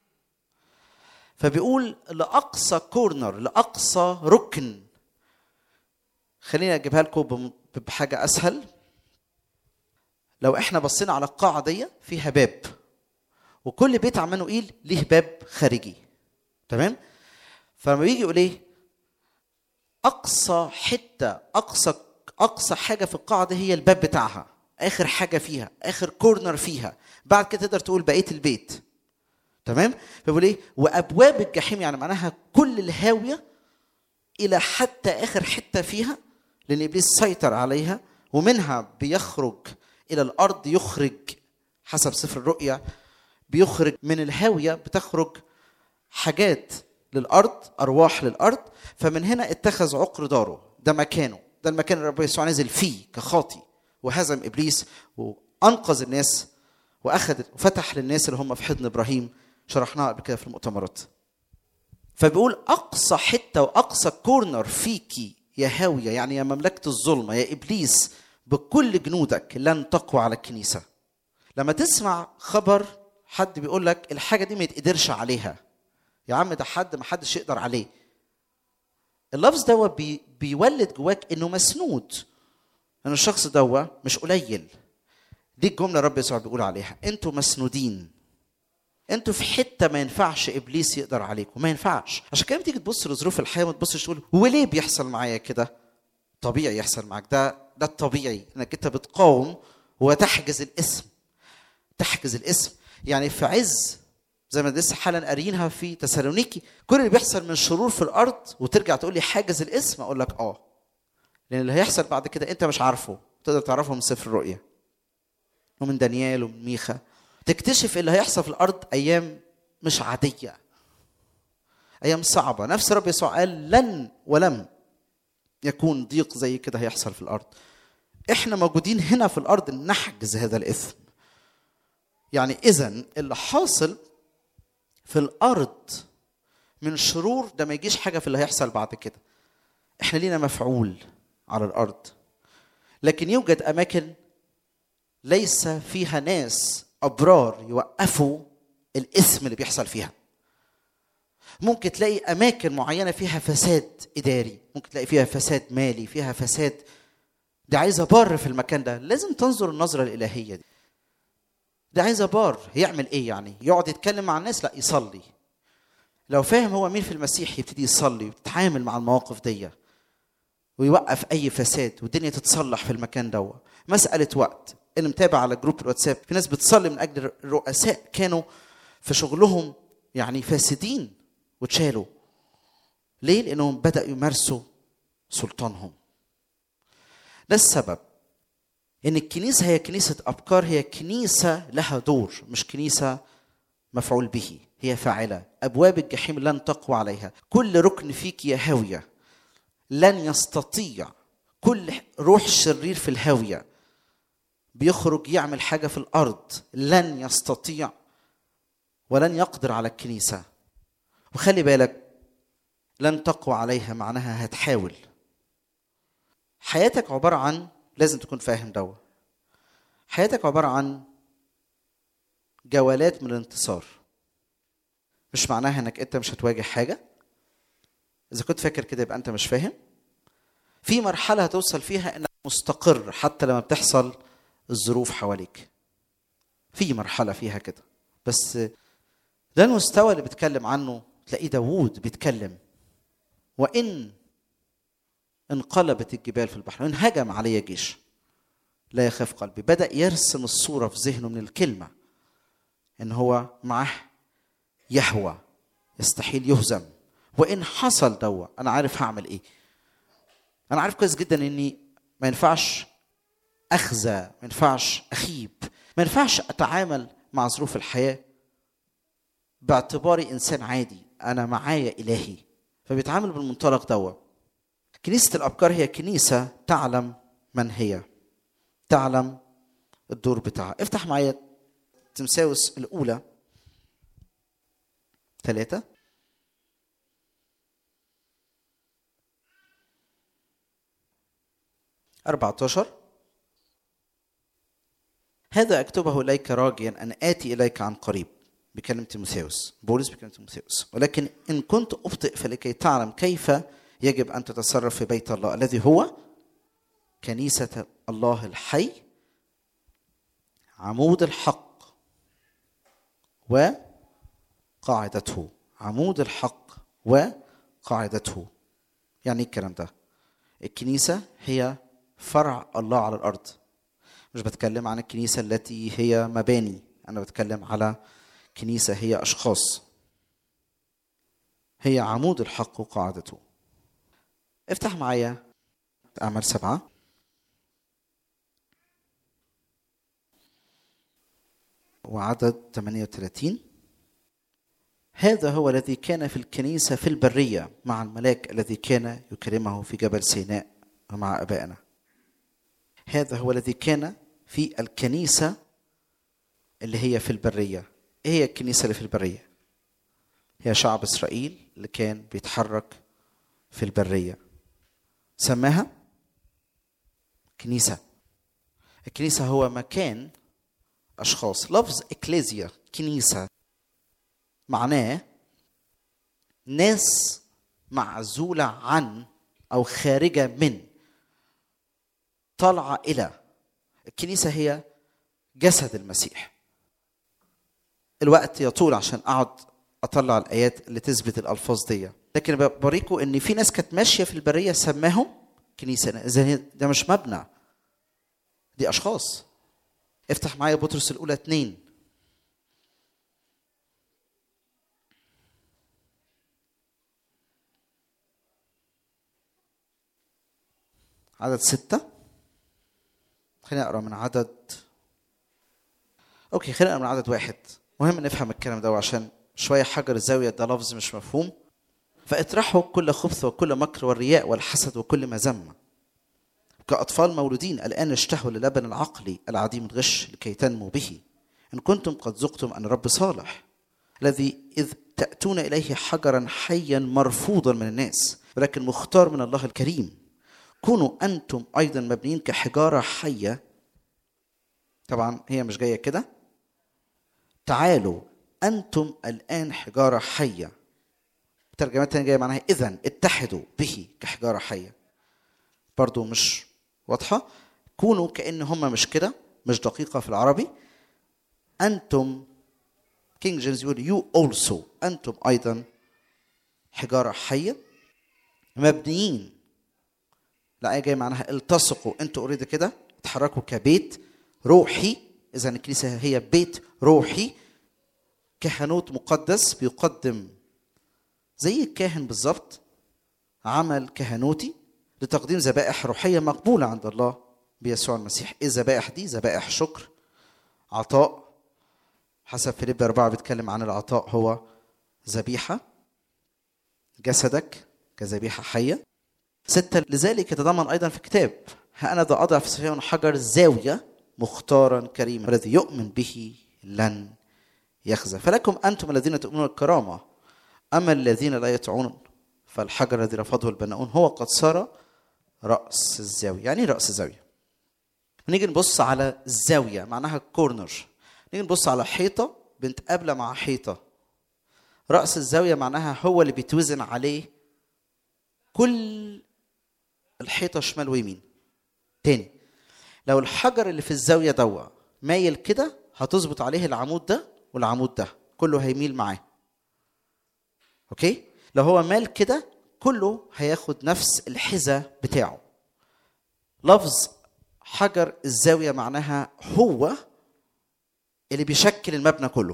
فبيقول لاقصى كورنر لاقصى ركن خليني اجيبها لكم بم- بحاجه اسهل لو احنا بصينا على القاعه دي فيها باب وكل بيت عمانوئيل ليه باب خارجي تمام فلما بيجي يقول ايه اقصى حته اقصى اقصى حاجه في القاعه دي هي الباب بتاعها اخر حاجه فيها اخر كورنر فيها بعد كده تقدر تقول بقيه البيت تمام فبيقول ايه وابواب الجحيم يعني معناها كل الهاويه الى حتى اخر حته فيها لان ابليس سيطر عليها ومنها بيخرج الى الارض يخرج حسب سفر الرؤيا بيخرج من الهاويه بتخرج حاجات للارض ارواح للارض فمن هنا اتخذ عقر داره ده مكانه ده المكان اللي رب يسوع نزل فيه كخاطي وهزم ابليس وانقذ الناس واخذ وفتح للناس اللي هم في حضن ابراهيم شرحناها قبل كده في المؤتمرات فبيقول اقصى حته واقصى كورنر فيكي يا هاويه يعني يا مملكه الظلمه يا ابليس بكل جنودك لن تقوى على الكنيسه لما تسمع خبر حد بيقول لك الحاجه دي ما يتقدرش عليها يا عم ده حد ما حدش يقدر عليه اللفظ ده بي بيولد جواك انه مسنود ان الشخص دوا مش قليل دي الجمله رب يسوع بيقول عليها انتوا مسنودين انتوا في حته ما ينفعش ابليس يقدر عليكم ما ينفعش عشان كده تيجي تبص لظروف الحياه ما تبصش تقول هو ليه بيحصل معايا كده طبيعي يحصل معاك ده ده الطبيعي انك انت بتقاوم وتحجز الاسم تحجز الاسم يعني في عز زي ما لسه حالا قاريينها في تسالونيكي كل اللي بيحصل من شرور في الارض وترجع تقول لي حاجز الاسم اقول لك اه لان اللي هيحصل بعد كده انت مش عارفه تقدر تعرفه من سفر الرؤيا ومن دانيال ومن ميخا تكتشف اللي هيحصل في الارض ايام مش عاديه ايام صعبه نفس رب يسوع قال لن ولم يكون ضيق زي كده هيحصل في الارض احنا موجودين هنا في الارض نحجز هذا الاثم يعني اذا اللي حاصل في الارض من شرور ده ما يجيش حاجه في اللي هيحصل بعد كده احنا لينا مفعول على الارض لكن يوجد اماكن ليس فيها ناس ابرار يوقفوا الاثم اللي بيحصل فيها ممكن تلاقي اماكن معينه فيها فساد اداري ممكن تلاقي فيها فساد مالي فيها فساد دي عايزه بار في المكان ده لازم تنظر النظره الالهيه دي ده عايزه بار يعمل ايه يعني يقعد يتكلم مع الناس لا يصلي لو فاهم هو مين في المسيح يبتدي يصلي ويتعامل مع المواقف دي ويوقف اي فساد والدنيا تتصلح في المكان ده مساله وقت اللي متابع على جروب الواتساب في ناس بتصلي من اجل الرؤساء كانوا في شغلهم يعني فاسدين واتشالوا ليه لانهم بداوا يمارسوا سلطانهم ده السبب ان الكنيسه هي كنيسه ابكار هي كنيسه لها دور مش كنيسه مفعول به هي فاعله ابواب الجحيم لن تقوى عليها كل ركن فيك يا هاويه لن يستطيع كل روح شرير في الهاويه بيخرج يعمل حاجه في الارض لن يستطيع ولن يقدر على الكنيسه وخلي بالك لن تقوى عليها معناها هتحاول حياتك عباره عن لازم تكون فاهم دوا حياتك عباره عن جولات من الانتصار مش معناها انك انت مش هتواجه حاجه اذا كنت فاكر كده يبقى انت مش فاهم في مرحله هتوصل فيها انك مستقر حتى لما بتحصل الظروف حواليك في مرحله فيها كده بس ده المستوى اللي بيتكلم عنه تلاقيه داوود بيتكلم وان انقلبت الجبال في البحر وان هجم علي جيش لا يخاف قلبي بدا يرسم الصوره في ذهنه من الكلمه ان هو معه يهوى يستحيل يهزم وان حصل دوا انا عارف هعمل ايه انا عارف كويس جدا اني ما ينفعش اخزى ما ينفعش اخيب ما ينفعش اتعامل مع ظروف الحياه باعتباري انسان عادي انا معايا الهي فبيتعامل بالمنطلق دوا كنيسه الابكار هي كنيسه تعلم من هي تعلم الدور بتاعها افتح معايا تمساوس الاولى ثلاثة أربعة عشر هذا أكتبه إليك راجيا أن آتي إليك عن قريب بكلمة تيموثاوس بولس بكلمة تيموثاوس ولكن إن كنت أبطئ فلكي تعلم كيف يجب أن تتصرف في بيت الله الذي هو كنيسة الله الحي عمود الحق وقاعدته عمود الحق وقاعدته يعني ايه الكلام ده الكنيسة هي فرع الله على الأرض مش بتكلم عن الكنيسة التي هي مباني أنا بتكلم على كنيسة هي أشخاص هي عمود الحق وقاعدته افتح معايا أعمال سبعة وعدد 38 هذا هو الذي كان في الكنيسة في البرية مع الملاك الذي كان يكرمه في جبل سيناء ومع أبائنا هذا هو الذي كان في الكنيسة اللي هي في البرية إيه هي الكنيسة اللي في البرية هي شعب إسرائيل اللي كان بيتحرك في البرية سماها كنيسة الكنيسة هو مكان أشخاص لفظ إكليزيا كنيسة معناه ناس معزولة عن او خارجه من طالعه الى الكنيسه هي جسد المسيح الوقت يطول عشان اقعد اطلع الايات اللي تثبت الالفاظ دي لكن بوريكم ان في ناس كانت ماشيه في البريه سماهم كنيسه اذا هي- ده مش مبنى دي اشخاص افتح معايا بطرس الاولى اتنين عدد ستة خلينا اقرا من عدد اوكي خلينا نقرا من عدد واحد مهم نفهم الكلام ده عشان شويه حجر الزاويه ده لفظ مش مفهوم فاطرحوا كل خبث وكل مكر والرياء والحسد وكل مذمه كأطفال مولودين الآن اشتهوا للبن العقلي العديم الغش لكي تنموا به إن كنتم قد ذقتم أن الرب صالح الذي إذ تأتون إليه حجرا حيا مرفوضا من الناس ولكن مختار من الله الكريم كونوا أنتم أيضا مبنيين كحجارة حية طبعا هي مش جاية كده تعالوا أنتم الآن حجارة حية ترجمات تانية جاية معناها إذا اتحدوا به كحجارة حية برضو مش واضحة كونوا كأن هم مش كده مش دقيقة في العربي أنتم كينج جيمس يقول يو اولسو أنتم أيضا حجارة حية مبنيين لا آية جاية معناها التصقوا أنتوا اوريدي كده اتحركوا كبيت روحي إذا الكنيسة هي بيت روحي كهنوت مقدس بيقدم زي الكاهن بالظبط عمل كهنوتي لتقديم ذبائح روحية مقبولة عند الله بيسوع المسيح إيه الذبائح دي ذبائح شكر عطاء حسب فيليب أربعة بيتكلم عن العطاء هو ذبيحة جسدك كذبيحة حية ستة لذلك يتضمن أيضا في الكتاب ها أنا ذا أضع في صفيان حجر زاوية مختارا كريما والذي يؤمن به لن يخزى فلكم أنتم الذين تؤمنون الكرامة أما الذين لا يطيعون فالحجر الذي رفضه البناؤون هو قد صار رأس الزاوية يعني إيه رأس الزاوية نيجي نبص على الزاوية معناها كورنر نيجي نبص على حيطة بنتقابل مع حيطة رأس الزاوية معناها هو اللي بيتوزن عليه كل الحيطة شمال ويمين تاني لو الحجر اللي في الزاوية دوا مايل كده هتظبط عليه العمود ده والعمود ده كله هيميل معاه اوكي لو هو مال كده كله هياخد نفس الحذاء بتاعه لفظ حجر الزاوية معناها هو اللي بيشكل المبنى كله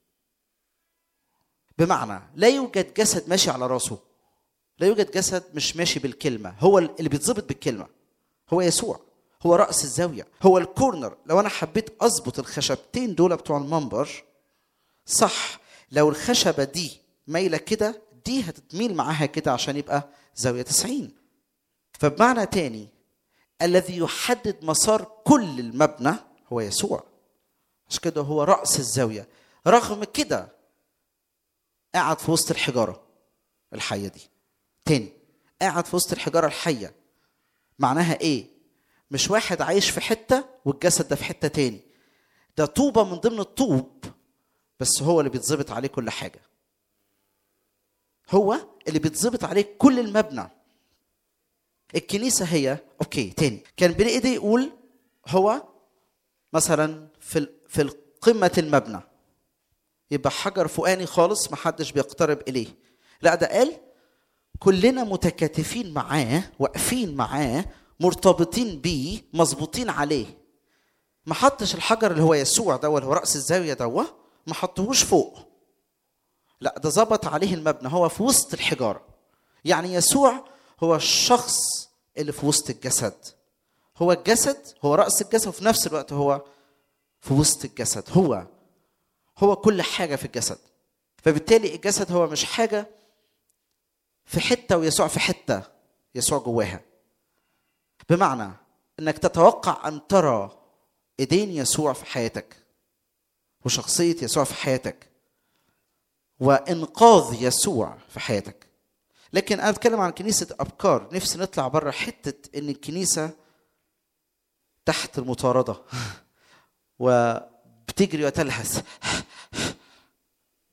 بمعنى لا يوجد جسد ماشي على راسه لا يوجد جسد مش ماشي بالكلمة هو اللي بيتظبط بالكلمة هو يسوع هو رأس الزاوية هو الكورنر لو أنا حبيت أظبط الخشبتين دول بتوع المنبر صح لو الخشبة دي مايلة كده دي هتتميل معاها كده عشان يبقى زاوية 90 فبمعنى تاني الذي يحدد مسار كل المبنى هو يسوع عشان كده هو رأس الزاوية رغم كده قاعد في وسط الحجارة الحية دي تاني قاعد في وسط الحجارة الحية معناها ايه مش واحد عايش في حتة والجسد ده في حتة تاني ده طوبة من ضمن الطوب بس هو اللي بيتظبط عليه كل حاجة هو اللي بيتظبط عليه كل المبنى الكنيسة هي اوكي تاني كان بين ايديه يقول هو مثلا في ال- في قمة المبنى يبقى حجر فوقاني خالص محدش بيقترب اليه لا ده قال كلنا متكاتفين معاه واقفين معاه مرتبطين بيه مظبوطين عليه ما حطش الحجر اللي هو يسوع ده اللي هو راس الزاويه ده ما حطهوش فوق لا ده ظبط عليه المبنى هو في وسط الحجاره يعني يسوع هو الشخص اللي في وسط الجسد هو الجسد هو راس الجسد وفي نفس الوقت هو في وسط الجسد هو هو كل حاجه في الجسد فبالتالي الجسد هو مش حاجه في حته ويسوع في حته يسوع جواها بمعنى انك تتوقع ان ترى ايدين يسوع في حياتك وشخصيه يسوع في حياتك وانقاذ يسوع في حياتك لكن انا بتكلم عن كنيسه ابكار نفسي نطلع بره حته ان الكنيسه تحت المطارده وبتجري وتلهث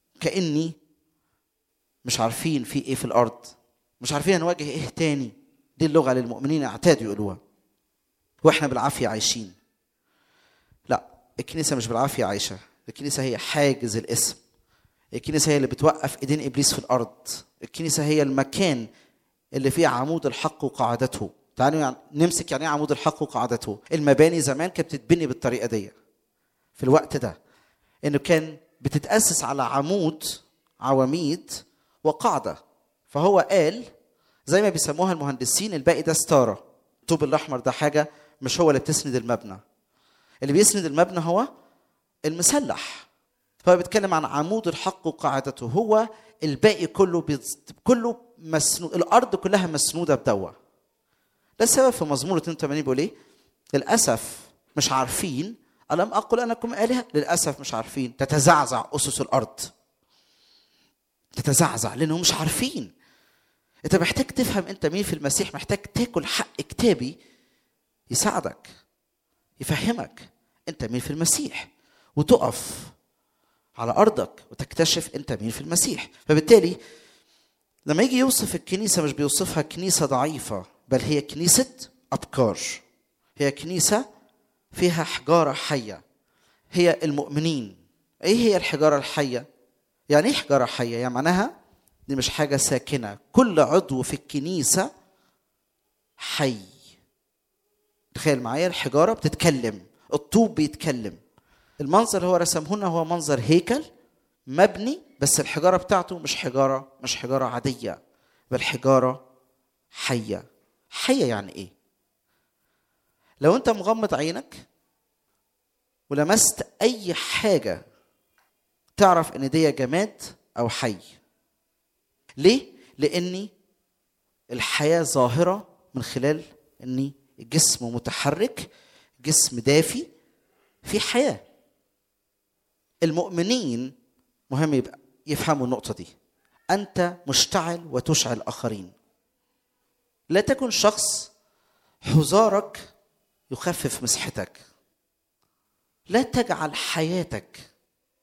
كاني مش عارفين في ايه في الارض مش عارفين هنواجه ايه تاني دي اللغه اللي المؤمنين اعتادوا يقولوها واحنا بالعافيه عايشين لا الكنيسه مش بالعافيه عايشه الكنيسه هي حاجز الاسم الكنيسه هي اللي بتوقف ايدين ابليس في الارض الكنيسه هي المكان اللي فيه عمود الحق وقاعدته تعالوا يعني نمسك يعني ايه عمود الحق وقاعدته المباني زمان كانت بتتبني بالطريقه دي في الوقت ده انه كان بتتاسس على عمود عواميد وقاعده فهو قال زي ما بيسموها المهندسين الباقي ده ستاره الطوب الاحمر ده حاجه مش هو اللي بتسند المبنى اللي بيسند المبنى هو المسلح فهو بيتكلم عن عمود الحق وقاعدته هو الباقي كله بيز... كله مسنود الارض كلها مسنوده بدوا ده السبب في مزمور 82 بيقول ايه للاسف مش عارفين الم اقل انكم الهه للاسف مش عارفين تتزعزع اسس الارض تتزعزع لانهم مش عارفين انت محتاج تفهم انت مين في المسيح محتاج تاكل حق كتابي يساعدك يفهمك انت مين في المسيح وتقف على ارضك وتكتشف انت مين في المسيح فبالتالي لما يجي يوصف الكنيسه مش بيوصفها كنيسه ضعيفه بل هي كنيسه ابكار هي كنيسه فيها حجاره حيه هي المؤمنين ايه هي الحجاره الحيه يعني ايه حجاره حيه يعني معناها دي مش حاجه ساكنه كل عضو في الكنيسه حي تخيل معايا الحجاره بتتكلم الطوب بيتكلم المنظر اللي هو رسمه لنا هو منظر هيكل مبني بس الحجاره بتاعته مش حجاره مش حجاره عاديه بل حجاره حيه حيه يعني ايه لو انت مغمض عينك ولمست اي حاجه تعرف ان دي جماد او حي ليه لاني الحياه ظاهره من خلال اني جسم متحرك جسم دافي في حياه المؤمنين مهم يبقى يفهموا النقطه دي انت مشتعل وتشعل اخرين لا تكن شخص حذارك يخفف مسحتك لا تجعل حياتك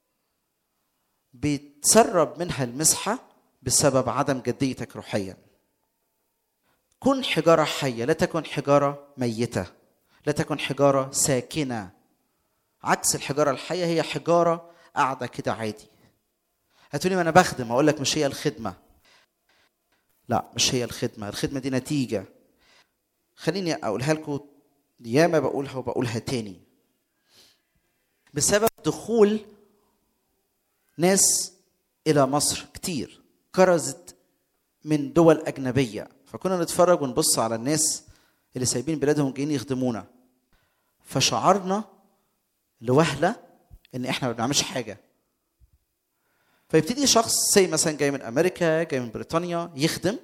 بيتسرب منها المسحه بسبب عدم جديتك روحيا كن حجاره حيه لا تكن حجاره ميته لا تكن حجاره ساكنه عكس الحجاره الحيه هي حجاره قاعده كده عادي هتقولي ما انا بخدم اقول لك مش هي الخدمه لا مش هي الخدمه الخدمه دي نتيجه خليني اقولها لكم ياما بقولها وبقولها تاني بسبب دخول ناس الى مصر كتير كرزت من دول اجنبيه فكنا نتفرج ونبص على الناس اللي سايبين بلادهم جايين يخدمونا فشعرنا لوهله ان احنا ما بنعملش حاجه فيبتدي شخص زي مثلا جاي من امريكا جاي من بريطانيا يخدم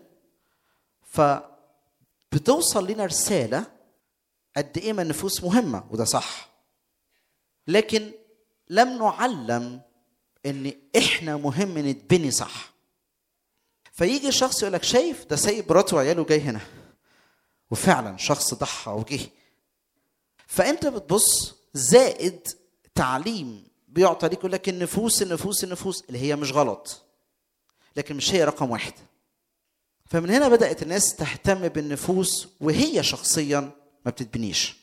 فبتوصل لنا رساله قد ايه ما النفوس مهمه وده صح لكن لم نعلم ان احنا مهم نتبني صح فيجي شخص يقول لك شايف ده سايب مراته وعياله جاي هنا وفعلا شخص ضحى وجه فانت بتبص زائد تعليم بيعطى ليك يقول لك النفوس النفوس النفوس اللي هي مش غلط لكن مش هي رقم واحد فمن هنا بدات الناس تهتم بالنفوس وهي شخصيا ما بتتبنيش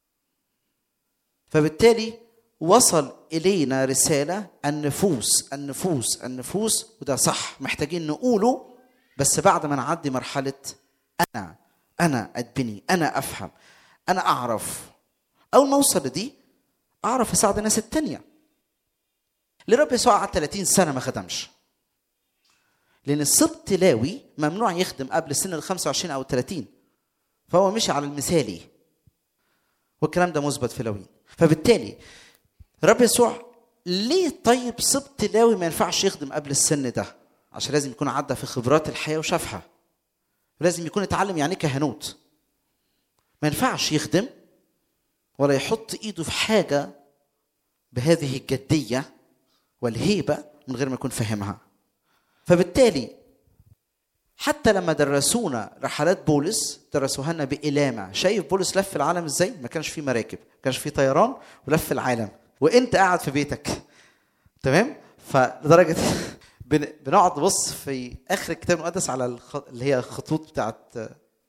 فبالتالي وصل الينا رساله النفوس النفوس النفوس وده صح محتاجين نقوله بس بعد ما نعدي مرحله انا انا اتبني انا افهم انا اعرف اول ما اوصل لدي اعرف اساعد الناس التانيه ليه رب يسوع قعد 30 سنه ما خدمش لان السبط لاوي ممنوع يخدم قبل سن ال 25 او 30 فهو مشي على المثالي والكلام ده مثبت في لاوي فبالتالي رب يسوع ليه طيب سبط لاوي ما ينفعش يخدم قبل السن ده عشان لازم يكون عدى في خبرات الحياه وشافها لازم يكون اتعلم يعني ايه كهنوت ما ينفعش يخدم ولا يحط ايده في حاجه بهذه الجديه والهيبه من غير ما يكون فاهمها فبالتالي حتى لما درسونا رحلات بولس درسوها لنا بإلامة شايف بولس لف العالم ازاي ما كانش فيه مراكب ما كانش فيه طيران ولف العالم وانت قاعد في بيتك تمام فلدرجة بن- بنقعد نبص في اخر الكتاب المقدس على الخ... اللي هي الخطوط بتاعت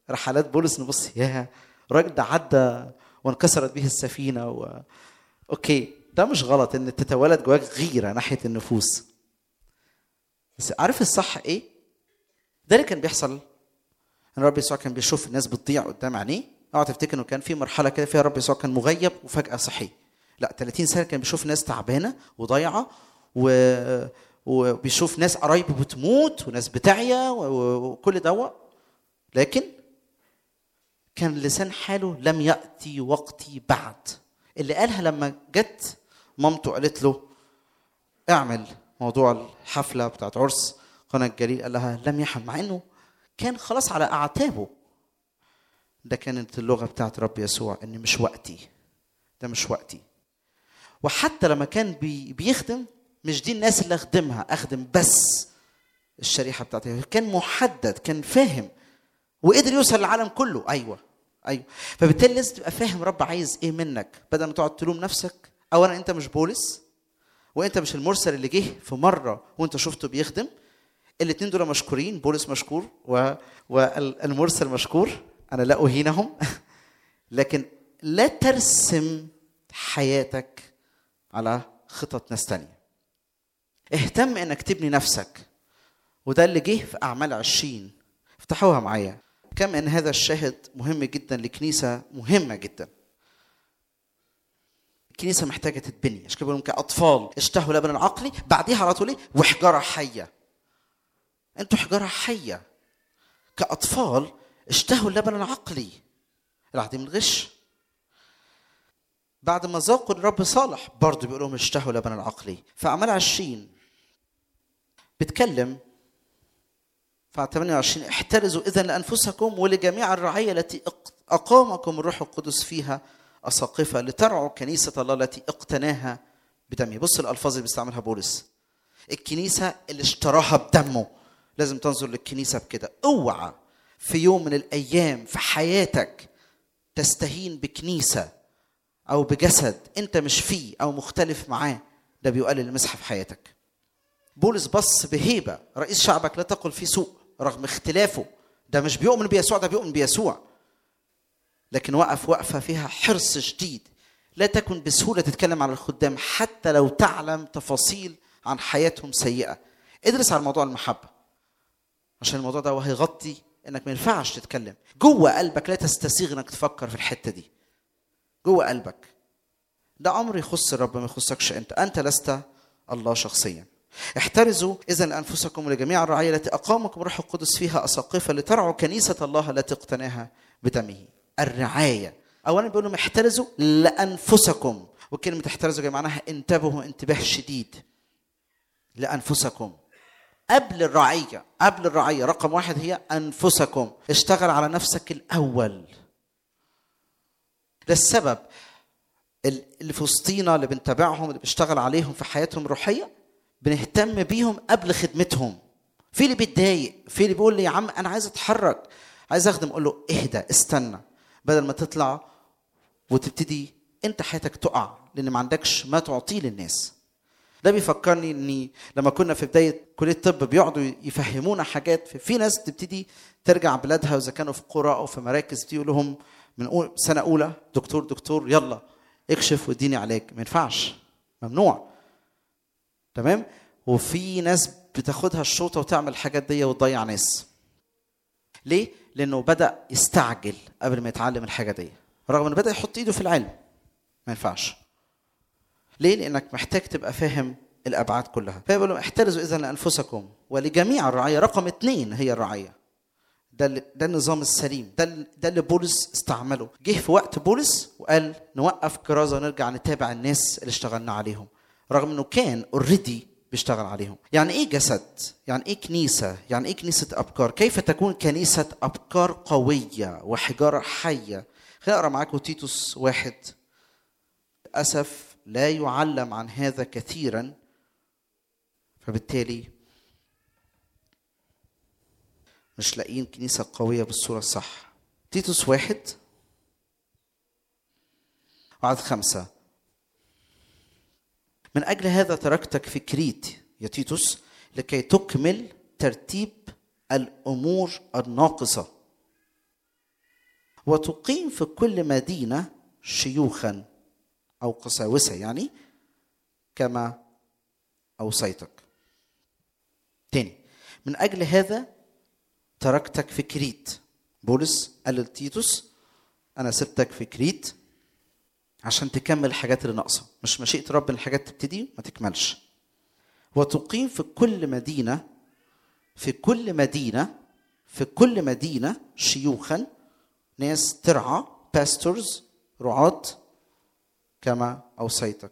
رحلات بولس نبص يا الراجل ده عدى وانكسرت به السفينه و... اوكي ده مش غلط ان تتولد جواك غيره ناحيه النفوس بس عارف الصح ايه؟ ده اللي كان بيحصل ان الرب يسوع كان بيشوف الناس بتضيع قدام عينيه اوعى تفتكر انه كان في مرحله كده فيها الرب يسوع كان مغيب وفجاه صحي لا 30 سنه كان بيشوف ناس تعبانه وضايعه و... وبيشوف ناس قرايبه بتموت وناس بتعيا و- و- وكل دوا لكن كان لسان حاله لم يأتي وقتي بعد اللي قالها لما جت مامته قالت له اعمل موضوع الحفلة بتاعت عرس قناة الجليل قال لها لم يحل مع انه كان خلاص على اعتابه ده كانت اللغة بتاعت رب يسوع ان مش وقتي ده مش وقتي وحتى لما كان بي بيخدم مش دي الناس اللي اخدمها اخدم بس الشريحه بتاعتي كان محدد كان فاهم وقدر يوصل للعالم كله ايوه ايوه فبالتالي لازم تبقى فاهم رب عايز ايه منك بدل ما تقعد تلوم نفسك اولا انت مش بولس وانت مش المرسل اللي جه في مره وانت شفته بيخدم الاثنين دول مشكورين بولس مشكور و... والمرسل مشكور انا لا اهينهم لكن لا ترسم حياتك على خطط ناس تانية اهتم انك تبني نفسك وده اللي جه في اعمال عشرين افتحوها معايا كم ان هذا الشاهد مهم جدا لكنيسه مهمه جدا الكنيسه محتاجه تتبني عشان كده بقول لهم كاطفال اشتهوا لبن العقلي بعديها على طول ايه وحجاره حيه انتوا حجاره حيه كاطفال اشتهوا اللبن العقلي العديم الغش بعد ما ذاقوا الرب صالح برضه بيقول لهم اشتهوا لبن العقلي فأعمال عشرين بتكلم في 28 احترزوا إذا لأنفسكم ولجميع الرعية التي اق- أقامكم الروح القدس فيها أساقفة لترعوا كنيسة الله التي اقتناها بدمه بص الألفاظ اللي بيستعملها بولس الكنيسة اللي اشتراها بدمه لازم تنظر للكنيسة بكده اوعى في يوم من الأيام في حياتك تستهين بكنيسة او بجسد انت مش فيه او مختلف معاه ده بيقلل المسحه في حياتك بولس بص بهيبه رئيس شعبك لا تقل فيه سوء رغم اختلافه ده مش بيؤمن بيسوع ده بيؤمن بيسوع لكن وقف وقفه فيها حرص شديد لا تكن بسهوله تتكلم عن الخدام حتى لو تعلم تفاصيل عن حياتهم سيئه ادرس على موضوع المحبه عشان الموضوع ده هو هيغطي انك ما ينفعش تتكلم جوه قلبك لا تستسيغ انك تفكر في الحته دي جوه قلبك ده امر يخص الرب ما يخصكش انت انت لست الله شخصيا احترزوا اذا لانفسكم ولجميع الرعيه التي اقامكم روح القدس فيها اساقفه لترعوا كنيسه الله التي اقتناها بدمه الرعايه اولا بيقول لهم احترزوا لانفسكم وكلمه احترزوا يا معناها انتبهوا انتباه شديد لانفسكم قبل الرعيه قبل الرعيه رقم واحد هي انفسكم اشتغل على نفسك الاول ده السبب ال- اللي في وسطينا اللي بنتابعهم اللي بيشتغل عليهم في حياتهم الروحيه بنهتم بيهم قبل خدمتهم في اللي بيتضايق في اللي بيقول لي يا عم انا عايز اتحرك عايز اخدم اقول له اهدى استنى بدل ما تطلع وتبتدي انت حياتك تقع لان ما عندكش ما تعطيه للناس ده بيفكرني اني لما كنا في بدايه كليه الطب بيقعدوا يفهمونا حاجات في, في ناس تبتدي ترجع بلادها واذا كانوا في قرى او في مراكز دي يقول لهم من أول سنه اولى دكتور دكتور يلا اكشف واديني علاج ما ينفعش ممنوع تمام وفي ناس بتاخدها الشوطه وتعمل الحاجات دي وتضيع ناس ليه لانه بدا يستعجل قبل ما يتعلم الحاجه دي رغم انه بدا يحط ايده في العلم ما ينفعش ليه؟ لأنك محتاج تبقى فاهم الأبعاد كلها. فيقول لهم احترزوا إذا لأنفسكم ولجميع الرعية، رقم اثنين هي الرعية. ده اللي- ده النظام السليم، ده اللي- ده اللي بولس استعمله. جه في وقت بولس وقال نوقف كرازة ونرجع نتابع الناس اللي اشتغلنا عليهم. رغم إنه كان اوريدي بيشتغل عليهم. يعني إيه جسد؟ يعني إيه كنيسة؟ يعني إيه كنيسة أبكار؟ كيف تكون كنيسة أبكار قوية وحجارة حية؟ خليني أقرأ معاكم تيتوس واحد للاسف لا يعلم عن هذا كثيرا فبالتالي مش لاقيين كنيسه قويه بالصوره الصح تيتوس واحد وعدد خمسة من أجل هذا تركتك في كريت يا تيتوس لكي تكمل ترتيب الأمور الناقصة وتقيم في كل مدينة شيوخا أو قساوسة يعني كما أوصيتك تاني من أجل هذا تركتك في كريت بولس قال لتيتوس أنا سبتك في كريت عشان تكمل الحاجات اللي ناقصة مش مشيئة رب إن الحاجات تبتدي ما تكملش وتقيم في كل مدينة في كل مدينة في كل مدينة شيوخا ناس ترعى باستورز رعاة كما أوصيتك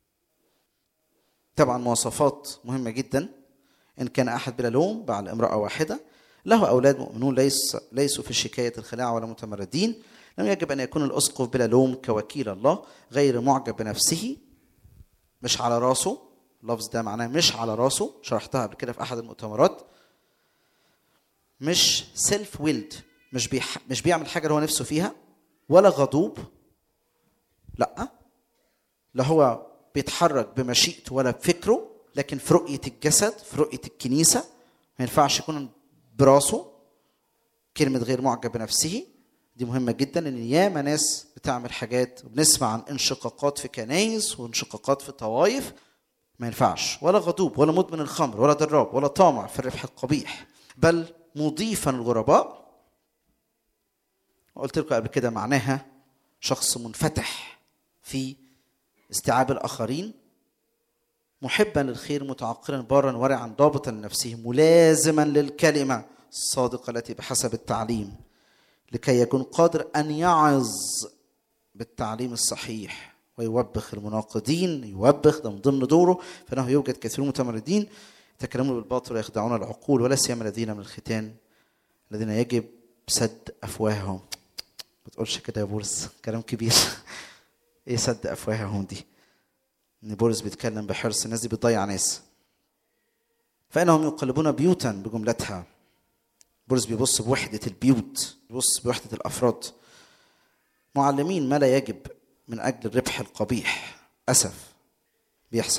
طبعا مواصفات مهمة جدا إن كان أحد بلا لوم بعد امرأة واحدة له أولاد مؤمنون ليس ليسوا في شكاية الخلاعة ولا متمردين لم يجب أن يكون الأسقف بلا لوم كوكيل الله غير معجب بنفسه مش على راسه اللفظ ده معناه مش على راسه شرحتها قبل كده في أحد المؤتمرات مش سيلف ويلد مش بيح... مش بيعمل حاجة اللي هو نفسه فيها ولا غضوب لا لا هو بيتحرك بمشيئته ولا بفكره لكن في رؤية الجسد في رؤية الكنيسة ما ينفعش يكون براسه كلمة غير معجب بنفسه دي مهمة جدا ان ياما ناس بتعمل حاجات وبنسمع عن انشقاقات في كنايس وانشقاقات في طوائف ما ينفعش ولا غضوب ولا مدمن الخمر ولا ضراب ولا طامع في الربح القبيح بل مضيفا الغرباء قلت لكم قبل كده معناها شخص منفتح في استيعاب الاخرين محبا للخير متعقلا بارا ورعا ضابطا لنفسه ملازما للكلمه الصادقه التي بحسب التعليم لكي يكون قادر ان يعظ بالتعليم الصحيح ويوبخ المناقضين يوبخ ده من ضمن دوره فانه يوجد كثيرون متمردين يتكلمون بالباطل ويخدعون العقول ولا سيما الذين من الختان الذين يجب سد افواههم ما تقولش كده يا بولس كلام كبير ايه سد افواههم دي ان بولس بيتكلم بحرص الناس دي بتضيع ناس فانهم يقلبون بيوتا بجملتها بولس بيبص بوحده البيوت بيبص بوحده الافراد معلمين ما لا يجب من اجل الربح القبيح اسف بيحصل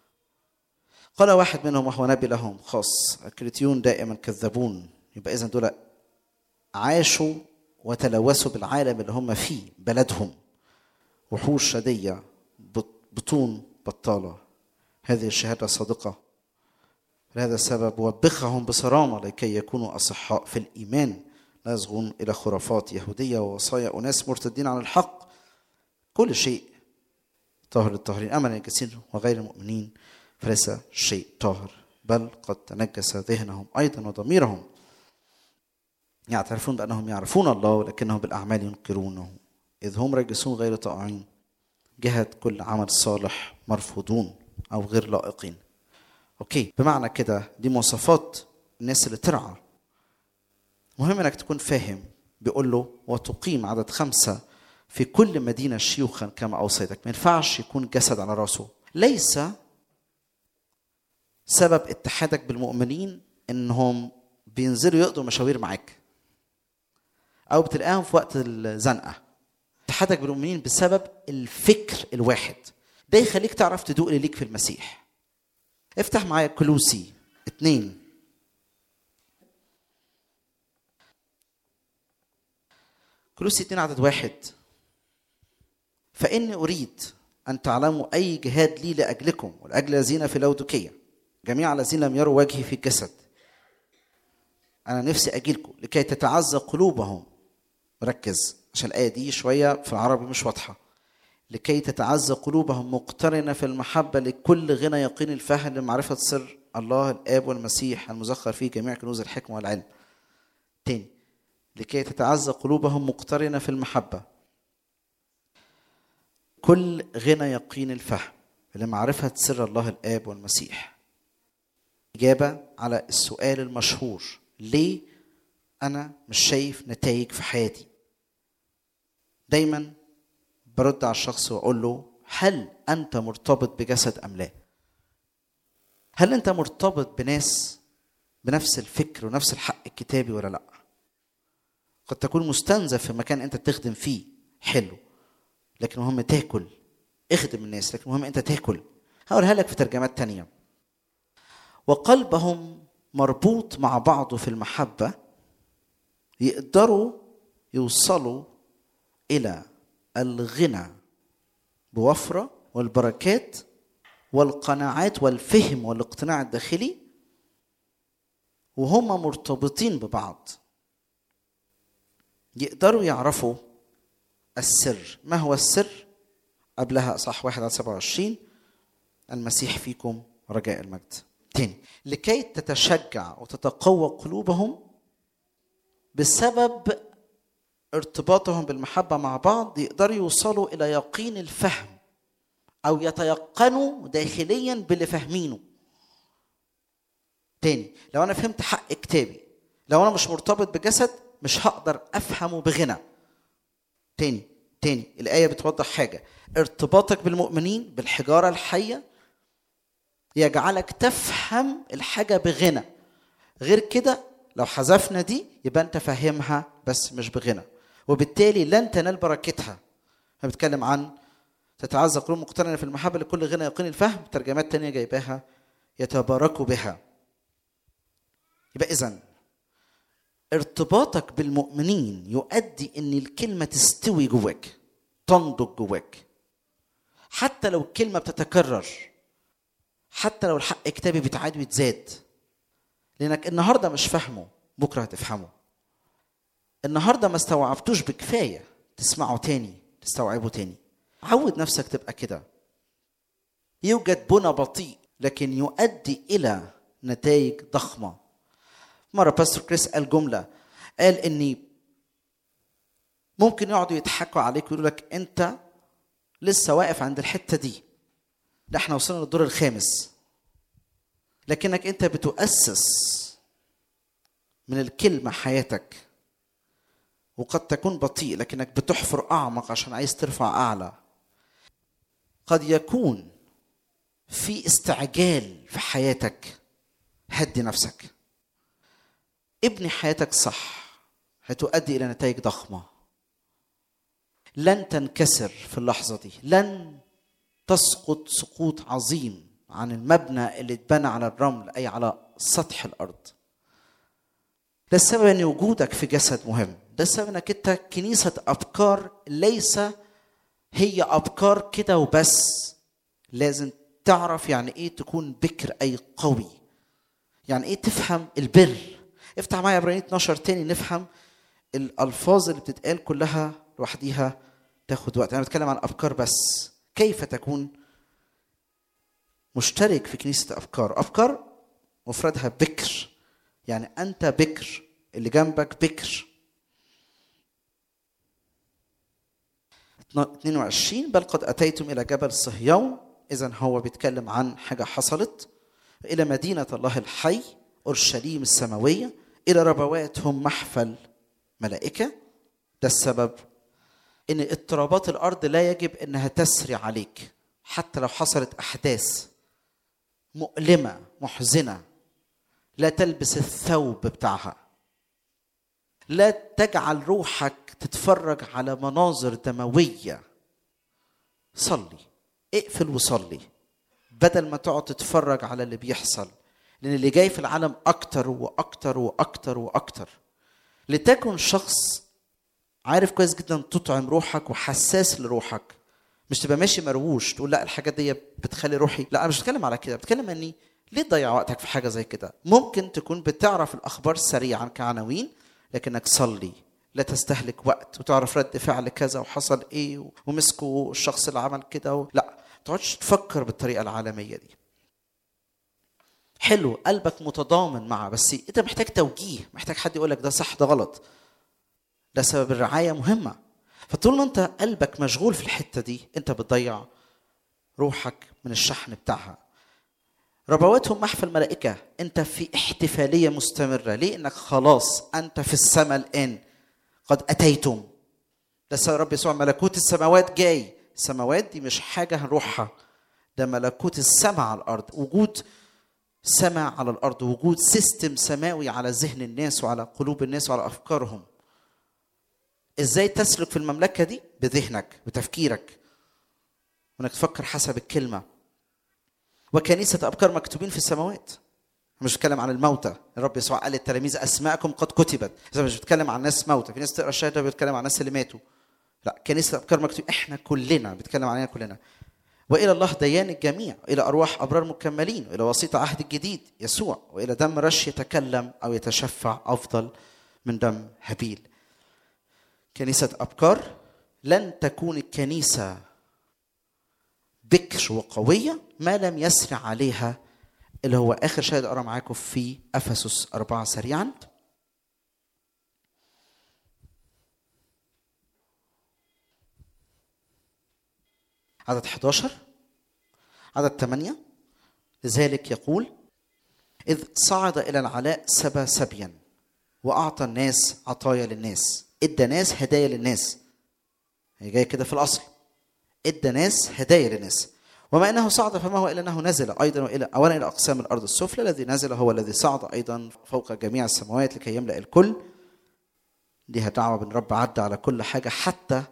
قال واحد منهم وهو نبي لهم خاص الكريتيون دائما كذابون يبقى اذا دول عاشوا وتلوثوا بالعالم اللي هم فيه بلدهم وحوش شدية بطون بطالة هذه الشهادة صادقة لهذا السبب وبخهم بصرامة لكي يكونوا أصحاء في الإيمان لا يصغون إلى خرافات يهودية ووصايا أناس مرتدين عن الحق كل شيء طاهر للطاهرين أما النجسين وغير المؤمنين فليس شيء طاهر بل قد تنجس ذهنهم أيضا وضميرهم يعترفون بأنهم يعرفون الله ولكنهم بالأعمال ينكرونه إذ هم رجسون غير طائعين جهة كل عمل صالح مرفوضون أو غير لائقين أوكي بمعنى كده دي مواصفات الناس اللي ترعى مهم انك تكون فاهم بيقول له وتقيم عدد خمسة في كل مدينة شيوخا كما أوصيتك ما ينفعش يكون جسد على راسه ليس سبب اتحادك بالمؤمنين انهم بينزلوا يقضوا مشاوير معاك او بتلاقيهم في وقت الزنقه اتحادك بالمؤمنين بسبب الفكر الواحد ده يخليك تعرف تدوق اللي ليك في المسيح افتح معايا كلوسي اتنين كلوسي اتنين عدد واحد فإني أريد أن تعلموا أي جهاد لي لأجلكم ولأجل الذين في لودكية جميع الذين لم يروا وجهي في الجسد أنا نفسي أجيلكم لكي تتعزى قلوبهم ركز عشان الآية دي شوية في العربي مش واضحة لكي تتعزى قلوبهم مقترنة في المحبة لكل غنى يقين الفهم لمعرفة سر الله الآب والمسيح المزخر فيه جميع كنوز الحكمة والعلم تاني لكي تتعزى قلوبهم مقترنة في المحبة كل غنى يقين الفهم لمعرفة سر الله الآب والمسيح إجابة على السؤال المشهور ليه أنا مش شايف نتائج في حياتي دايما برد على الشخص وأقول له هل أنت مرتبط بجسد أم لا هل أنت مرتبط بناس بنفس الفكر ونفس الحق الكتابي ولا لا قد تكون مستنزف في مكان أنت تخدم فيه حلو لكن مهم تاكل اخدم الناس لكن مهم انت تاكل هقولها لك في ترجمات تانية وقلبهم مربوط مع بعضه في المحبة يقدروا يوصلوا الى الغنى بوفره والبركات والقناعات والفهم والاقتناع الداخلي وهم مرتبطين ببعض يقدروا يعرفوا السر ما هو السر قبلها صح واحد على 27 المسيح فيكم رجاء المجد تاني لكي تتشجع وتتقوى قلوبهم بسبب ارتباطهم بالمحبة مع بعض يقدروا يوصلوا إلى يقين الفهم أو يتيقنوا داخليا باللي فاهمينه تاني لو أنا فهمت حق كتابي لو أنا مش مرتبط بجسد مش هقدر أفهمه بغنى تاني تاني الآية بتوضح حاجة ارتباطك بالمؤمنين بالحجارة الحية يجعلك تفهم الحاجة بغنى غير كده لو حذفنا دي يبقى انت فاهمها بس مش بغنى وبالتالي لن تنال بركتها انا بتكلم عن تتعزى قلوب مقترنة في المحبة لكل غنى يقين الفهم ترجمات تانية جايباها يتباركوا بها يبقى إذن ارتباطك بالمؤمنين يؤدي ان الكلمة تستوي جواك تنضج جواك حتى لو الكلمة بتتكرر حتى لو الحق كتابي بيتعاد ويتزاد لانك النهارده مش فاهمه بكره هتفهمه النهارده ما استوعبتوش بكفايه تسمعه تاني تستوعبه تاني عود نفسك تبقى كده يوجد بنى بطيء لكن يؤدي الى نتائج ضخمه مره باستور كريس قال جمله قال اني ممكن يقعدوا يضحكوا عليك ويقولوا لك انت لسه واقف عند الحته دي ده احنا وصلنا للدور الخامس لكنك انت بتؤسس من الكلمه حياتك وقد تكون بطيء لكنك بتحفر اعمق عشان عايز ترفع اعلى قد يكون في استعجال في حياتك هدي نفسك ابني حياتك صح هتؤدي الى نتائج ضخمه لن تنكسر في اللحظه دي لن تسقط سقوط عظيم عن المبنى اللي اتبنى على الرمل اي على سطح الارض ده السبب ان وجودك في جسد مهم ده السبب انك انت كنيسه افكار ليس هي افكار كده وبس لازم تعرف يعني ايه تكون بكر اي قوي يعني ايه تفهم البر افتح معايا عبرانية 12 تاني نفهم الالفاظ اللي بتتقال كلها لوحديها تاخد وقت انا بتكلم عن افكار بس كيف تكون مشترك في كنيسه افكار افكار مفردها بكر يعني انت بكر اللي جنبك بكر 22 بل قد اتيتم الى جبل صهيون اذا هو بيتكلم عن حاجه حصلت الى مدينه الله الحي اورشليم السماويه الى ربوات هم محفل ملائكه ده السبب ان اضطرابات الارض لا يجب انها تسري عليك حتى لو حصلت احداث مؤلمه محزنه لا تلبس الثوب بتاعها لا تجعل روحك تتفرج على مناظر دمويه صلي اقفل وصلي بدل ما تقعد تتفرج على اللي بيحصل لان اللي جاي في العالم اكتر واكتر واكتر واكتر لتكن شخص عارف كويس جدا تطعم روحك وحساس لروحك مش تبقى ماشي مرووش تقول لا الحاجات دي بتخلي روحي لا انا مش بتكلم على كده بتكلم اني ليه تضيع وقتك في حاجه زي كده ممكن تكون بتعرف الاخبار سريعا كعناوين لكنك صلي لا تستهلك وقت وتعرف رد فعل كذا وحصل ايه ومسكوا الشخص اللي عمل كده و... لا ما تقعدش تفكر بالطريقه العالميه دي حلو قلبك متضامن معه بس انت محتاج توجيه محتاج حد يقول لك ده صح ده غلط ده سبب الرعايه مهمه فطول ما انت قلبك مشغول في الحته دي انت بتضيع روحك من الشحن بتاعها ربواتهم محفل ملائكه انت في احتفاليه مستمره ليه انك خلاص انت في السماء الان قد اتيتم ده سبب رب يسوع ملكوت السماوات جاي السماوات دي مش حاجه هنروحها ده ملكوت السماء على الارض وجود سماء على الارض وجود سيستم سماوي على ذهن الناس وعلى قلوب الناس وعلى افكارهم ازاي تسلك في المملكه دي بذهنك بتفكيرك وانك تفكر حسب الكلمه وكنيسه ابكار مكتوبين في السماوات مش بتكلم عن الموتى الرب يسوع قال للتلاميذ اسماءكم قد كتبت اذا مش بتكلم عن ناس موتى في ناس تقرا الشهاده بيتكلم عن الناس اللي ماتوا لا كنيسه افكار مكتوب احنا كلنا بيتكلم علينا كلنا والى الله ديان الجميع الى ارواح ابرار مكملين والى وسيط عهد الجديد يسوع والى دم رش يتكلم او يتشفع افضل من دم هابيل كنيسه ابكار لن تكون الكنيسه بكر وقويه ما لم يسرع عليها اللي هو اخر شاهد اقرا معاكم في افسس اربعه سريعا عدد 11 عدد 8 لذلك يقول إذ صعد إلى العلاء سبا سبيا وأعطى الناس عطايا للناس إدى ناس هدايا للناس هي جاية كده في الأصل إدى ناس هدايا للناس وما انه صعد فما هو الا انه نزل ايضا والى اولا الى اقسام الارض السفلى الذي نزل هو الذي صعد ايضا فوق جميع السماوات لكي يملا الكل ليها دعوه بان رب عدى على كل حاجه حتى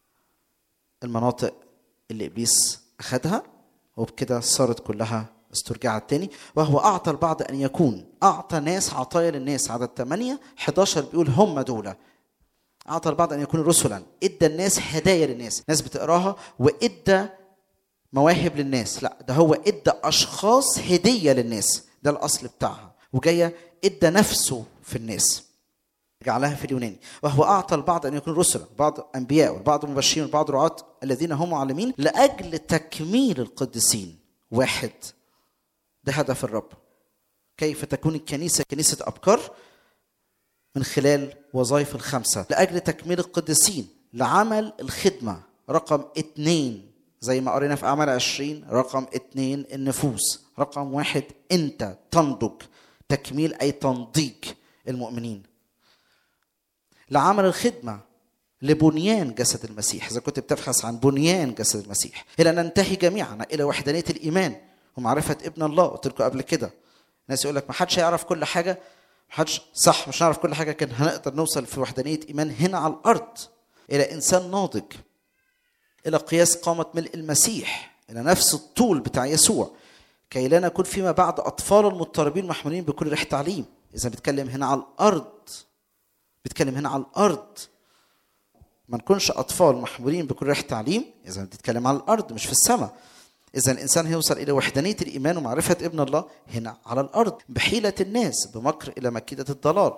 المناطق اللي ابليس اخذها وبكده صارت كلها استرجعت تاني وهو اعطى البعض ان يكون اعطى ناس عطايا للناس عدد 8 11 بيقول هم دول اعطى البعض ان يكونوا رسلا ادى الناس هدايا للناس ناس بتقراها وادى مواهب للناس لا ده هو ادى اشخاص هديه للناس ده الاصل بتاعها وجايه ادى نفسه في الناس جعلها في اليوناني وهو اعطى البعض ان يكونوا رسلا بعض انبياء والبعض مبشرين والبعض رعاة الذين هم معلمين لاجل تكميل القديسين واحد ده هدف الرب كيف تكون الكنيسه كنيسه ابكار من خلال وظائف الخمسه لاجل تكميل القديسين لعمل الخدمه رقم اثنين زي ما قرينا في أعمال عشرين رقم اتنين النفوس رقم واحد أنت تنضج تكميل أي تنضيج المؤمنين لعمل الخدمة لبنيان جسد المسيح إذا كنت بتبحث عن بنيان جسد المسيح إلى أن ننتهي جميعا إلى وحدانية الإيمان ومعرفة ابن الله قلت لكم قبل كده ناس يقول لك ما حدش هيعرف كل حاجة ما حدش صح مش هنعرف كل حاجة لكن هنقدر نوصل في وحدانية إيمان هنا على الأرض إلى إنسان ناضج الى قياس قامه ملء المسيح الى نفس الطول بتاع يسوع كي لا نكون فيما بعد اطفال مضطربين محمولين بكل ريح تعليم اذا بيتكلم هنا على الارض بيتكلم هنا على الارض ما نكونش اطفال محمولين بكل ريح تعليم اذا بتتكلم على الارض مش في السماء اذا الانسان هيوصل الى وحدانيه الايمان ومعرفه ابن الله هنا على الارض بحيله الناس بمكر الى مكيده الضلال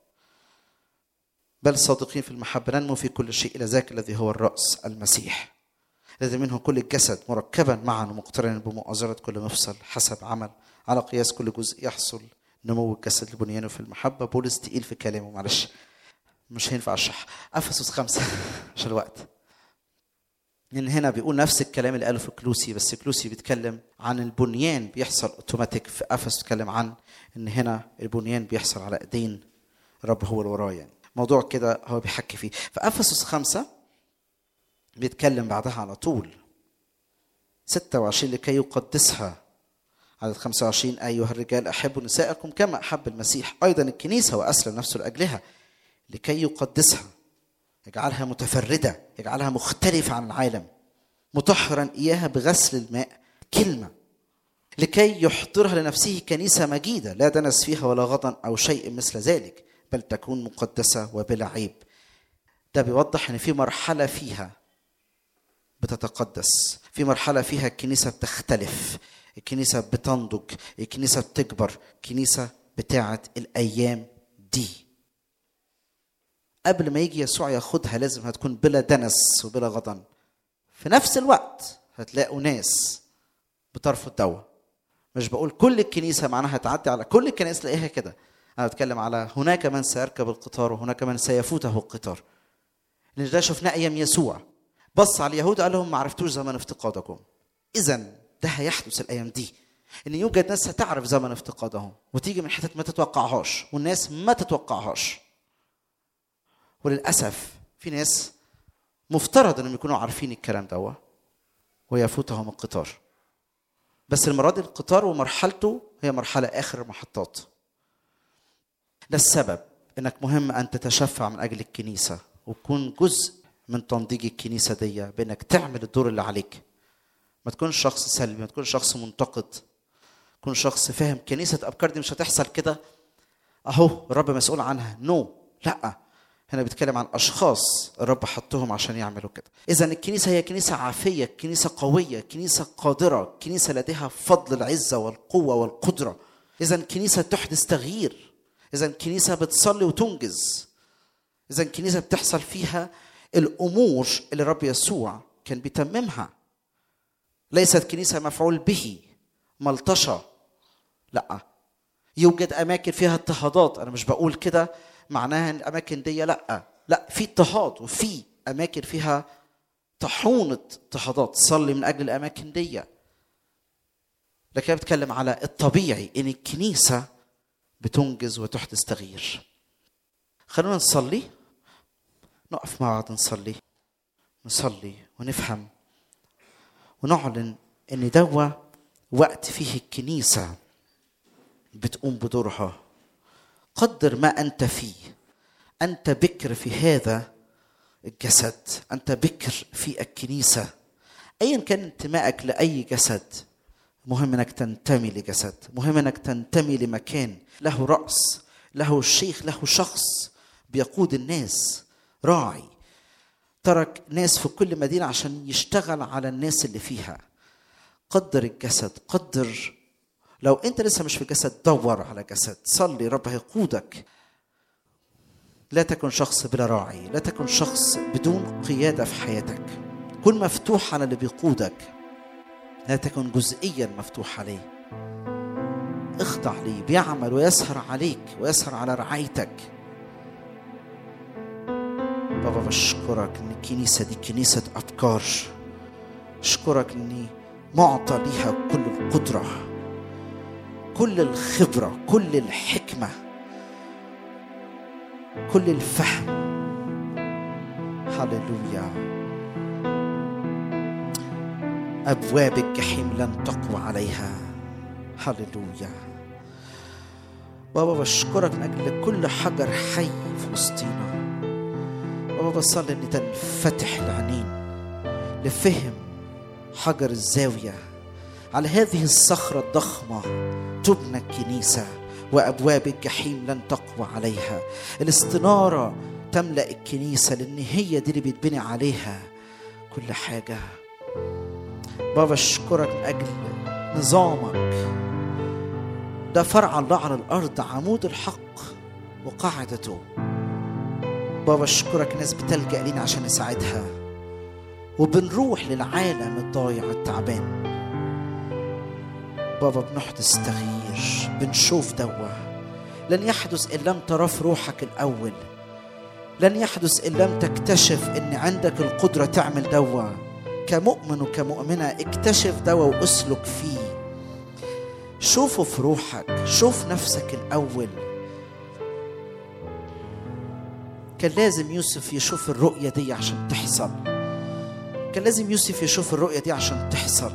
بل صادقين في المحبه ننمو في كل شيء الى ذاك الذي هو الراس المسيح الذي منه كل الجسد مركبا معا ومقترنا بمؤازرة كل مفصل حسب عمل على قياس كل جزء يحصل نمو الجسد لبنيانه في المحبة بولس تقيل في كلامه معلش مش هينفع اشرح افسس خمسة عشان الوقت لان هنا بيقول نفس الكلام اللي قاله في كلوسي بس كلوسي بيتكلم عن البنيان بيحصل اوتوماتيك في افسس بيتكلم عن ان هنا البنيان بيحصل على ايدين الرب هو اللي وراه يعني موضوع كده هو بيحكي فيه فافسس خمسة بيتكلم بعدها على طول 26 لكي يقدسها عدد 25 أيها الرجال أحبوا نساءكم كما أحب المسيح أيضا الكنيسة وأسلم نفسه لأجلها لكي يقدسها يجعلها متفردة يجعلها مختلفة عن العالم مطهرا إياها بغسل الماء كلمة لكي يحضرها لنفسه كنيسة مجيدة لا دنس فيها ولا غضن أو شيء مثل ذلك بل تكون مقدسة وبلا عيب ده بيوضح ان في مرحله فيها بتتقدس في مرحله فيها الكنيسه بتختلف الكنيسه بتنضج الكنيسه بتكبر الكنيسه بتاعه الايام دي قبل ما يجي يسوع ياخدها لازم هتكون بلا دنس وبلا غضن في نفس الوقت هتلاقوا ناس بترفض دوا مش بقول كل الكنيسه معناها هتعدي على كل الكنائس تلاقيها كده انا بتكلم على هناك من سيركب القطار وهناك من سيفوته القطار لان ده شفناه ايام يسوع بص على اليهود قال لهم ما عرفتوش زمن افتقادكم اذا ده هيحدث الايام دي ان يوجد ناس ستعرف زمن افتقادهم وتيجي من حتت ما تتوقعهاش والناس ما تتوقعهاش وللاسف في ناس مفترض انهم يكونوا عارفين الكلام ده ويفوتهم القطار بس المره دي القطار ومرحلته هي مرحله اخر المحطات ده السبب انك مهم ان تتشفع من اجل الكنيسه وتكون جزء من تنضيج الكنيسه دي بانك تعمل الدور اللي عليك ما تكونش شخص سلبي ما تكونش شخص منتقد تكون شخص فاهم كنيسه ابكار دي مش هتحصل كده اهو الرب مسؤول عنها نو no. لا هنا بيتكلم عن اشخاص الرب حطهم عشان يعملوا كده اذا الكنيسه هي كنيسه عافيه كنيسه قويه كنيسه قادره كنيسه لديها فضل العزه والقوه والقدره اذا كنيسه تحدث تغيير اذا كنيسه بتصلي وتنجز اذا كنيسه بتحصل فيها الامور اللي الرب يسوع كان بيتممها ليست كنيسه مفعول به ملطشه لا يوجد اماكن فيها اضطهادات انا مش بقول كده معناها ان الاماكن دي لا لا في اضطهاد وفي اماكن فيها طاحونه اضطهادات صلي من اجل الاماكن دي لكن أنا بتكلم على الطبيعي ان الكنيسه بتنجز وتحدث تغيير خلونا نصلي نقف مع بعض نصلي نصلي ونفهم ونعلن ان دوا وقت فيه الكنيسه بتقوم بدورها قدر ما انت فيه انت بكر في هذا الجسد انت بكر في الكنيسه ايا كان انتمائك لاي جسد مهم انك تنتمي لجسد مهم انك تنتمي لمكان له راس له شيخ له شخص بيقود الناس راعي ترك ناس في كل مدينه عشان يشتغل على الناس اللي فيها قدر الجسد قدر لو انت لسه مش في جسد دور على جسد صلي رب هيقودك لا تكن شخص بلا راعي لا تكن شخص بدون قيادة في حياتك كن مفتوح على اللي بيقودك لا تكن جزئيا مفتوح عليه اخضع ليه بيعمل ويسهر عليك ويسهر على رعايتك بابا بشكرك ان الكنيسة دي كنيسة أفكار أشكرك اني معطى ليها كل القدره كل الخبره كل الحكمه كل الفهم هللويا ابواب الجحيم لن تقوى عليها هللويا بابا بشكرك من اجل كل حجر حي في وسطينا بابا بصلي ان تنفتح العينين لفهم حجر الزاويه على هذه الصخرة الضخمة تبنى الكنيسة وأبواب الجحيم لن تقوى عليها الاستنارة تملأ الكنيسة لأن هي دي اللي بيتبني عليها كل حاجة بابا أشكرك من أجل نظامك ده فرع الله على الأرض عمود الحق وقاعدته بابا أشكرك ناس بتلجأ لينا عشان نساعدها وبنروح للعالم الضايع التعبان بابا بنحدث تغيير بنشوف دوا لن يحدث ان لم تراه في روحك الاول لن يحدث ان لم تكتشف ان عندك القدره تعمل دوا كمؤمن وكمؤمنه اكتشف دوا واسلك فيه شوفه في روحك شوف نفسك الاول كان لازم يوسف يشوف الرؤيه دي عشان تحصل كان لازم يوسف يشوف الرؤيه دي عشان تحصل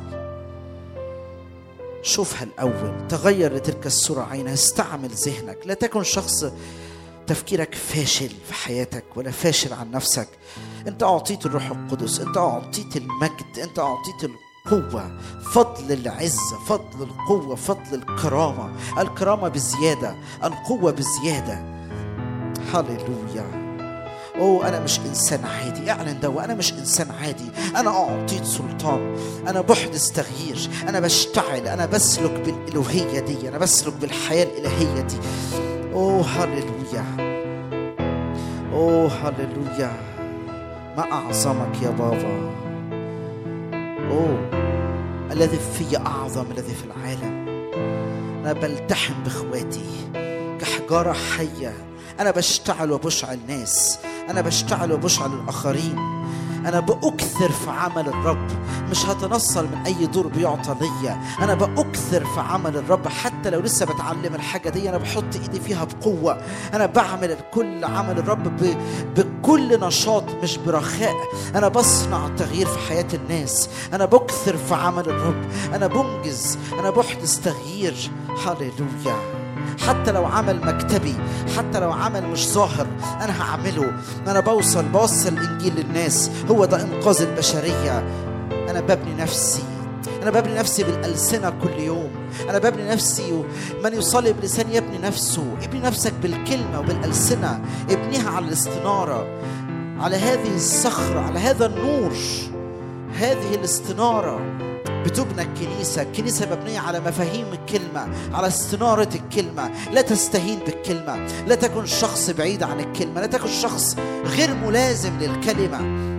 شوفها الأول تغير لتلك الصورة عينها استعمل ذهنك لا تكن شخص تفكيرك فاشل في حياتك ولا فاشل عن نفسك انت أعطيت الروح القدس انت أعطيت المجد انت أعطيت القوة فضل العزة فضل القوة فضل الكرامة الكرامة بزيادة القوة بزيادة هللويا اوه انا مش انسان عادي اعلن ده وانا مش انسان عادي انا اعطيت سلطان انا بحدث تغيير انا بشتعل انا بسلك بالالوهيه دي انا بسلك بالحياه الالهيه دي اوه هللويا اوه هللويا ما اعظمك يا بابا اوه الذي في اعظم الذي في العالم انا بلتحم باخواتي كحجاره حيه انا بشتعل وبشعل ناس انا بشتعل وبشعل الاخرين انا باكثر في عمل الرب مش هتنصل من اي دور بيعطى ليا انا باكثر في عمل الرب حتى لو لسه بتعلم الحاجه دي انا بحط ايدي فيها بقوه انا بعمل كل عمل الرب ب... بكل نشاط مش برخاء انا بصنع تغيير في حياه الناس انا بكثر في عمل الرب انا بنجز انا بحدث تغيير هللويا حتى لو عمل مكتبي حتى لو عمل مش ظاهر انا هعمله انا بوصل بوصل الانجيل للناس هو ده انقاذ البشريه انا ببني نفسي أنا ببني نفسي بالألسنة كل يوم أنا ببني نفسي من يصلي بلسان يبني نفسه ابني نفسك بالكلمة وبالألسنة ابنيها على الاستنارة على هذه الصخرة على هذا النور هذه الاستنارة بتبنى الكنيسة الكنيسة مبنية على مفاهيم الكلمة على استنارة الكلمة لا تستهين بالكلمة لا تكن شخص بعيد عن الكلمة لا تكن شخص غير ملازم للكلمة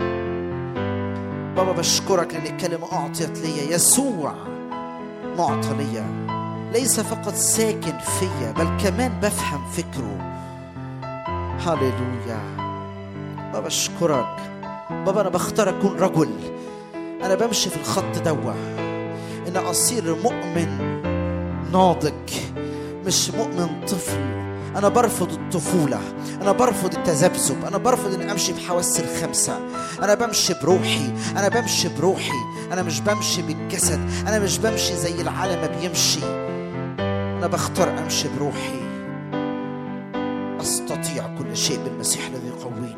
بابا بشكرك لأن الكلمة أعطيت لي يسوع معطى لي ليس فقط ساكن فيا بل كمان بفهم فكره هللويا بابا اشكرك بابا انا بختار اكون رجل انا بمشي في الخط دوا ان اصير مؤمن ناضج مش مؤمن طفل انا برفض الطفوله انا برفض التذبذب انا برفض اني امشي بحواسي الخمسه انا بمشي بروحي انا بمشي بروحي انا مش بمشي بالجسد انا مش بمشي زي العالم ما بيمشي انا بختار امشي بروحي استطيع كل شيء بالمسيح الذي يقويني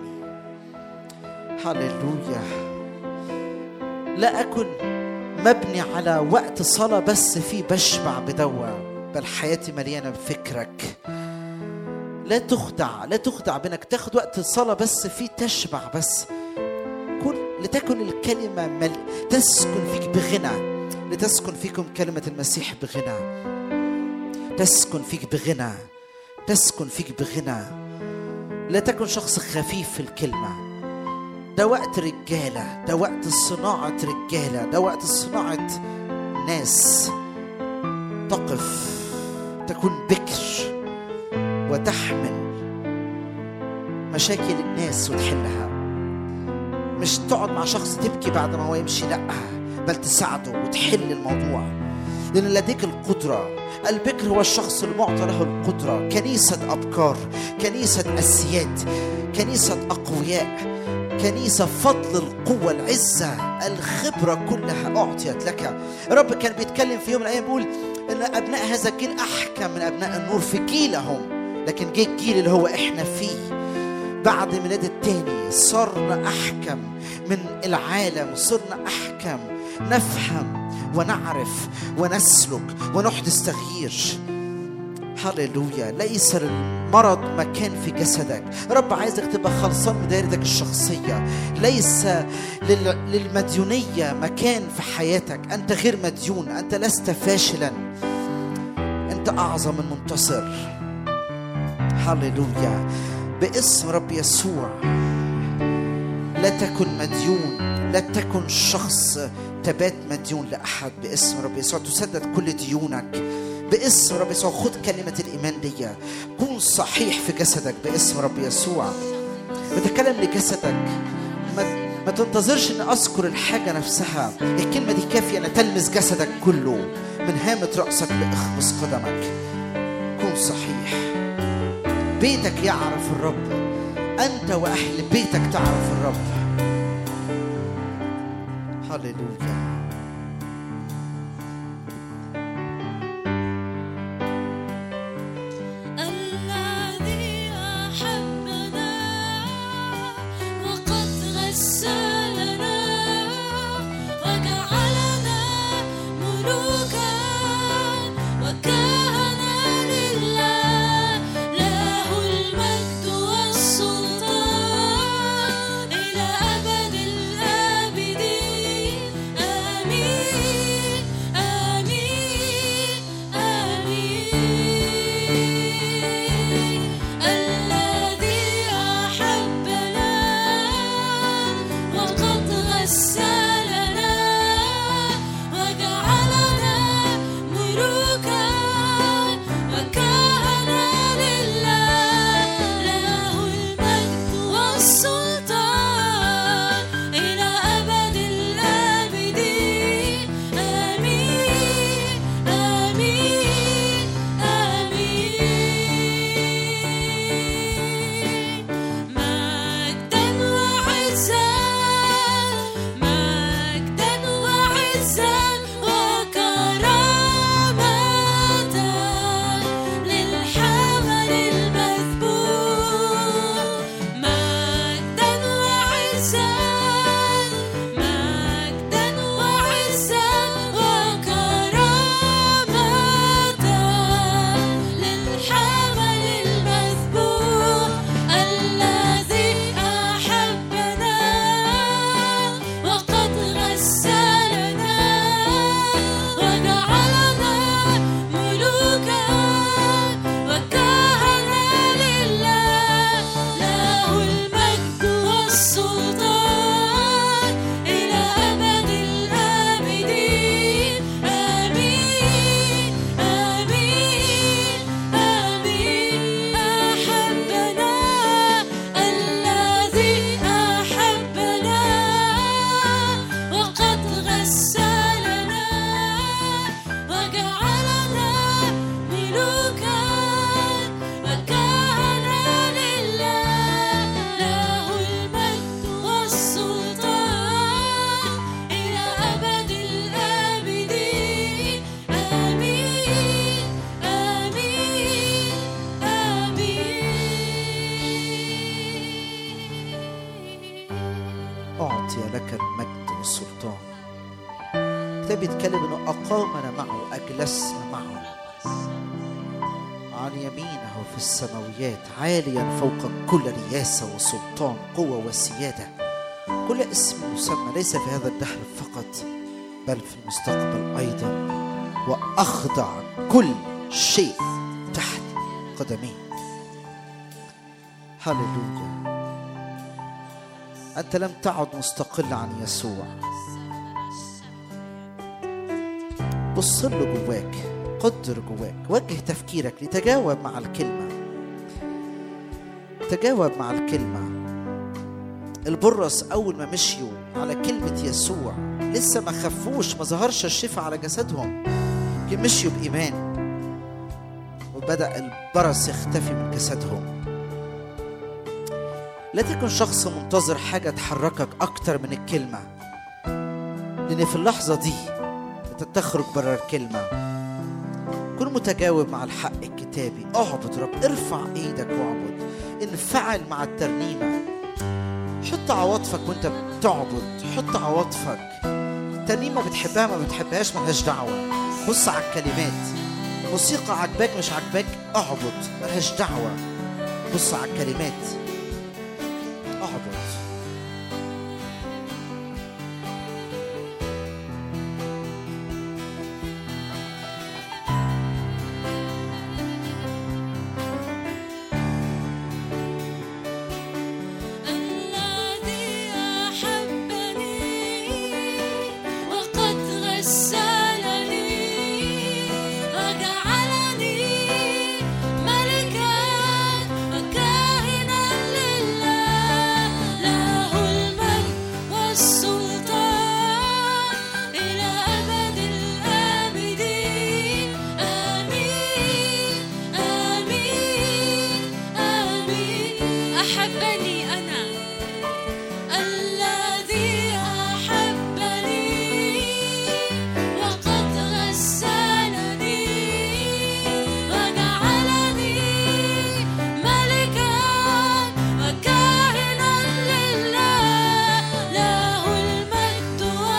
هللويا لا أكن مبني على وقت صلاة بس فيه بشبع بدوا بل حياتي مليانة بفكرك لا تخدع لا تخدع بانك تاخد وقت صلاة بس فيه تشبع بس كن لتكن الكلمة مل... تسكن فيك بغنى لتسكن فيكم كلمة المسيح بغنى تسكن فيك بغنى تسكن فيك بغنى لا تكن شخص خفيف في الكلمه ده وقت رجالة ده وقت صناعة رجالة ده وقت صناعة ناس تقف تكون بكر وتحمل مشاكل الناس وتحلها مش تقعد مع شخص تبكي بعد ما هو يمشي لا بل تساعده وتحل الموضوع لأن لديك القدرة البكر هو الشخص المعطى له القدرة كنيسة أبكار كنيسة أسياد كنيسة أقوياء كنيسة فضل القوة العزة الخبرة كلها أعطيت لك رب كان بيتكلم في يوم من الأيام بيقول إن أبناء هذا الجيل أحكم من أبناء النور في جيلهم لكن جه الجيل اللي هو إحنا فيه بعد ميلاد التاني صرنا أحكم من العالم صرنا أحكم نفهم ونعرف ونسلك ونحدث تغيير هللويا ليس للمرض مكان في جسدك رب عايزك تبقى خلصان من دايرتك الشخصية ليس لل- للمديونية مكان في حياتك أنت غير مديون أنت لست فاشلا أنت أعظم من منتصر هللويا باسم رب يسوع لا تكن مديون لا تكن شخص تبات مديون لأحد باسم رب يسوع تسدد كل ديونك باسم رب يسوع خد كلمة الإيمان دي كن صحيح في جسدك باسم رب يسوع بتكلم لجسدك ما, ما تنتظرش ان اذكر الحاجه نفسها الكلمه دي كافيه ان تلمس جسدك كله من هامه راسك لاخمص قدمك كن صحيح بيتك يعرف الرب انت واهل بيتك تعرف الرب هللويا الذي أحبنا وقد غسلنا وجعلنا ملوكا وكهنا لله له المجد والسلطان إلى أبد الآبدين بيتكلم انه اقامنا معه اجلسنا معه عن يمينه في السماويات عاليا فوق كل رياسه وسلطان قوه وسياده كل اسم يسمى ليس في هذا الدهر فقط بل في المستقبل ايضا واخضع كل شيء تحت قدميه هللويا انت لم تعد مستقل عن يسوع بص له جواك قدر جواك وجه تفكيرك لتجاوب مع الكلمه تجاوب مع الكلمه البرص اول ما مشيوا على كلمه يسوع لسه ما خفوش ما ظهرش الشفاء على جسدهم لكن مشيوا بايمان وبدا البرص يختفي من جسدهم لا تكن شخص منتظر حاجه تحركك اكتر من الكلمه لان في اللحظه دي انت تخرج بره الكلمه كن متجاوب مع الحق الكتابي اعبد رب ارفع ايدك واعبد انفعل مع الترنيمه حط عواطفك وانت بتعبد حط عواطفك ترنيمه بتحبها ما بتحبهاش ملهاش دعوه بص على الكلمات موسيقى عجباك مش عجباك اعبد ملهاش دعوه بص على الكلمات اعبد الذي أحبني وقد غسلني وجعلني ملكا وكاهنا لله له المجد والسلطان إلى أبد الآبدين آمين آمين آمين أحبني أنا الذي أحبني وقد غسلني وجعلني ملكا وكاهنا لله له المجد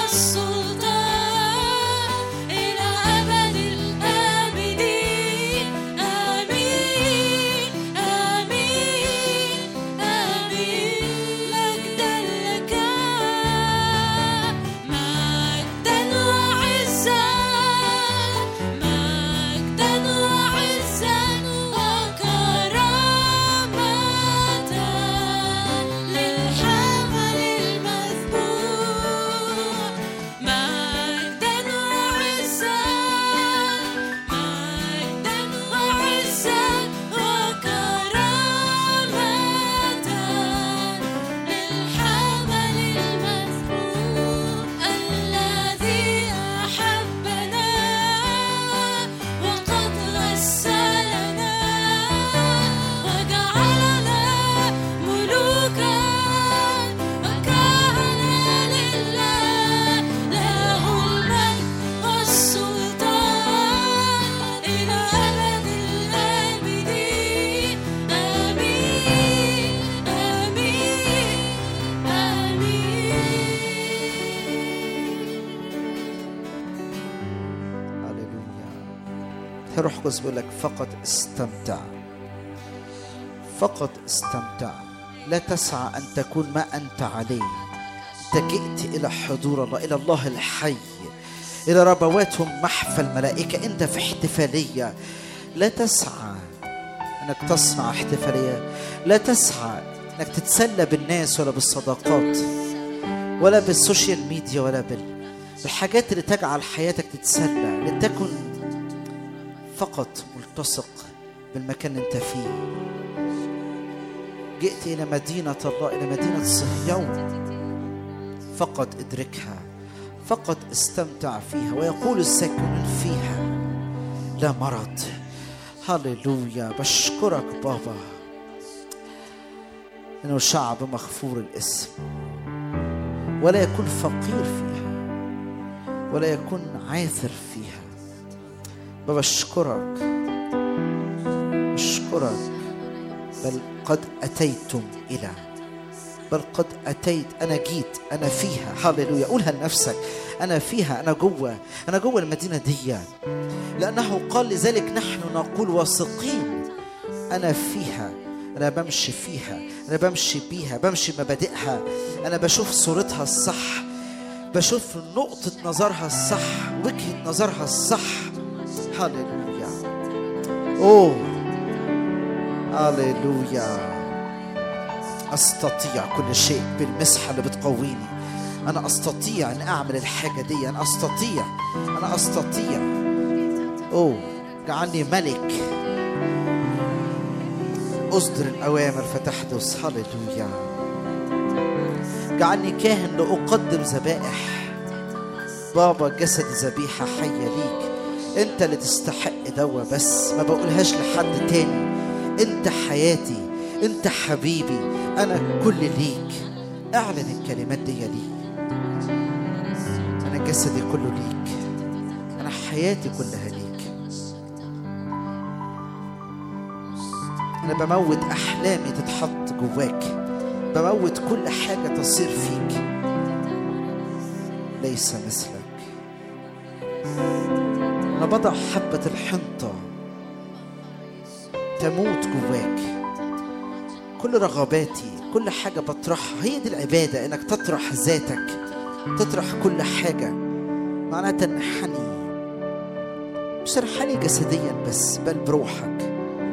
والسلطان إلى أبد الآبدين آمين آمين آمين مجدا لك مجدا وعزا مجدا وعزا وكرامة للحمل المذبوح مجدا وعزا مجدا وعزا وكرامة للحمل المذبوح الذي أحبنا وقد غسلنا وجعلنا ملوكا وكهنا لله له المجد والسلطان إلى أبد الآبدين آمين آمين آمين هللويا روح القدس بيقول لك فقط استمتع فقط استمتع لا تسعى ان تكون ما انت عليه انت جئت الى حضور الله الى الله الحي الى ربواتهم محفى الملائكه انت في احتفاليه لا تسعى انك تصنع احتفاليه لا تسعى انك تتسلى بالناس ولا بالصداقات ولا بالسوشيال ميديا ولا بال بالحاجات اللي تجعل حياتك تتسلى لتكن فقط ملتصق بالمكان اللي انت فيه جئت الى مدينه الله الى مدينه صهيون فقط ادركها فقط استمتع فيها ويقول الساكنون فيها لا مرض هللويا بشكرك بابا انه شعب مغفور الاسم ولا يكون فقير فيها ولا يكون عاثر فيها بابا اشكرك اشكرك بل قد اتيتم الى بل قد اتيت انا جيت انا فيها هللويا قولها لنفسك انا فيها انا جوه انا جوه المدينه دي لانه قال لذلك نحن نقول واثقين انا فيها انا بمشي فيها انا بمشي بيها بمشي مبادئها انا بشوف صورتها الصح بشوف نقطة نظرها الصح وجهة نظرها الصح هللويا اوه هللويا استطيع كل شيء بالمسحة اللي بتقويني انا استطيع ان اعمل الحاجة دي انا استطيع انا استطيع اوه جعلني ملك اصدر الاوامر فتحدث هللويا جعلني كاهن لاقدم ذبائح بابا جسد ذبيحه حيه ليك انت اللي تستحق دوا بس ما بقولهاش لحد تاني انت حياتي انت حبيبي انا كل ليك اعلن الكلمات دي ليك انا جسدي كله ليك انا حياتي كلها ليك أنا بموت أحلامي تتحط جواك بموت كل حاجة تصير فيك ليس مثلك أنا بضع حبة الحنطة تموت جواك كل رغباتي كل حاجة بطرحها هي دي العبادة إنك تطرح ذاتك تطرح كل حاجة معناها تنحني مش تنحني جسديا بس بل بروحك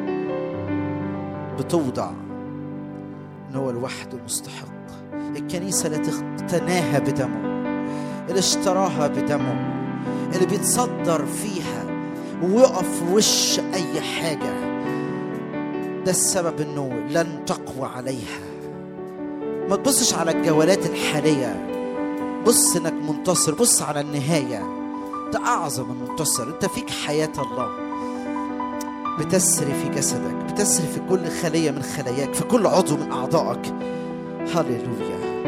بتوضع ان هو لوحده مستحق الكنيسه التي اقتناها بدمه اللي اشتراها بدمه اللي بيتصدر فيها ويقف في وش اي حاجه ده السبب انه لن تقوى عليها ما تبصش على الجولات الحاليه بص انك منتصر بص على النهايه انت اعظم من منتصر انت فيك حياه الله بتسري في جسدك بتسري في كل خلية من خلاياك في كل عضو من أعضائك هللويا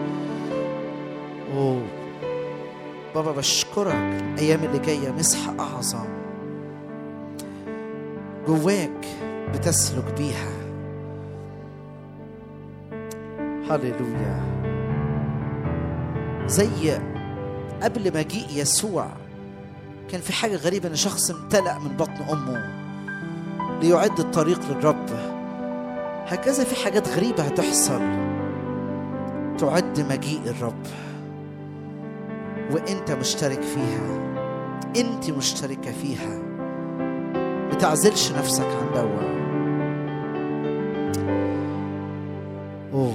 أوه بابا بشكرك الأيام اللي جاية مسحة أعظم جواك بتسلك بيها هللويا زي قبل مجيء يسوع كان في حاجة غريبة إن شخص امتلأ من بطن أمه ليعد الطريق للرب هكذا في حاجات غريبة هتحصل تعد مجيء الرب وانت مشترك فيها انت مشتركة فيها ما تعزلش نفسك عن دوا اوه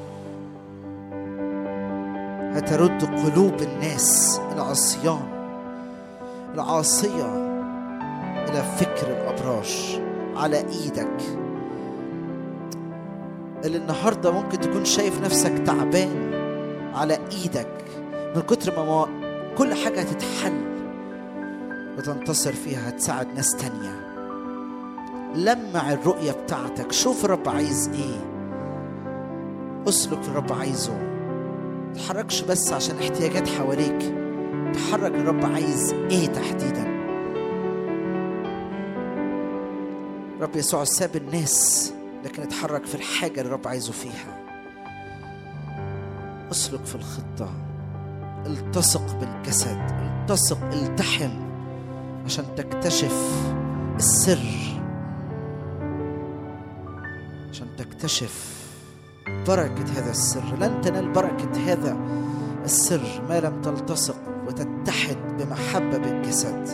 هترد قلوب الناس العصيان العاصيه إلى فكر الأبراج على إيدك اللي النهاردة ممكن تكون شايف نفسك تعبان على إيدك من كتر ما ما كل حاجة هتتحل وتنتصر فيها هتساعد ناس تانية لمع الرؤية بتاعتك شوف الرب عايز ايه اسلك الرب عايزه تحركش بس عشان احتياجات حواليك تحرك الرب عايز ايه تحديدا رب يسوع ساب الناس لكن اتحرك في الحاجة اللي الرب عايزه فيها اسلك في الخطة التصق بالجسد التصق التحم عشان تكتشف السر عشان تكتشف بركة هذا السر لن تنال بركة هذا السر ما لم تلتصق وتتحد بمحبة بالجسد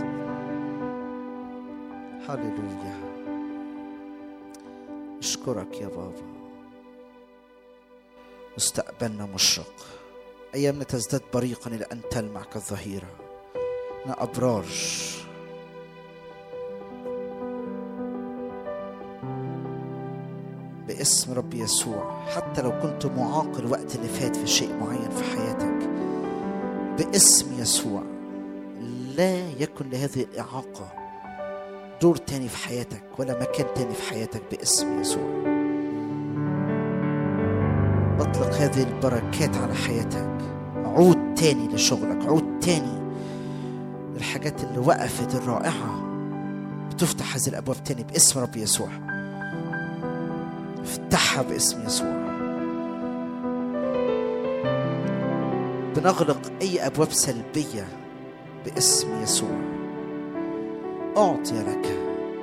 هللويا اشكرك يا بابا مستقبلنا مشرق ايامنا تزداد بريقا الى ان تلمع كالظهيره انا ابرار باسم رب يسوع حتى لو كنت معاق الوقت اللي فات في شيء معين في حياتك باسم يسوع لا يكن لهذه الإعاقة دور تاني في حياتك ولا مكان تاني في حياتك باسم يسوع بطلق هذه البركات على حياتك عود تاني لشغلك عود تاني الحاجات اللي وقفت الرائعة بتفتح هذه الأبواب تاني باسم رب يسوع افتحها باسم يسوع بنغلق اي ابواب سلبيه باسم يسوع اعطي لك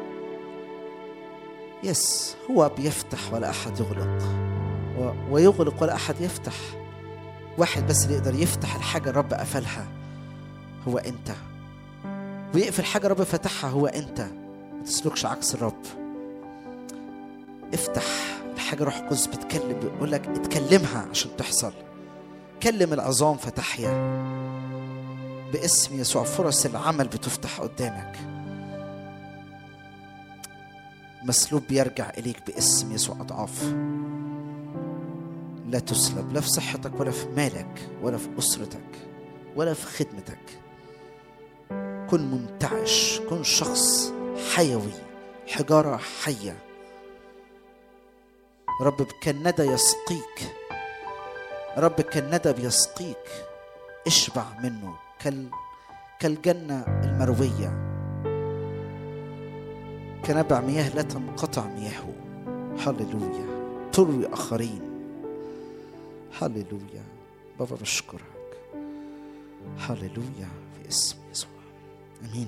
يس هو بيفتح ولا احد يغلق و- ويغلق ولا احد يفتح واحد بس اللي يقدر يفتح الحاجه الرب قفلها هو انت ويقفل حاجه الرب فتحها هو انت ما تسلكش عكس الرب افتح الحاجه روح قدس بتكلم بيقول لك اتكلمها عشان تحصل كلم العظام فتحيا باسم يسوع فرص العمل بتفتح قدامك مسلوب بيرجع إليك باسم يسوع أضعاف لا تسلب لا في صحتك ولا في مالك ولا في أسرتك ولا في خدمتك كن منتعش كن شخص حيوي حجارة حية رب كالندى يسقيك رب كالندى بيسقيك اشبع منه كال كالجنة المروية كنبع مياه لا تنقطع مياهه هللويا تروي آخرين هللويا بابا بشكرك هللويا في اسم يسوع امين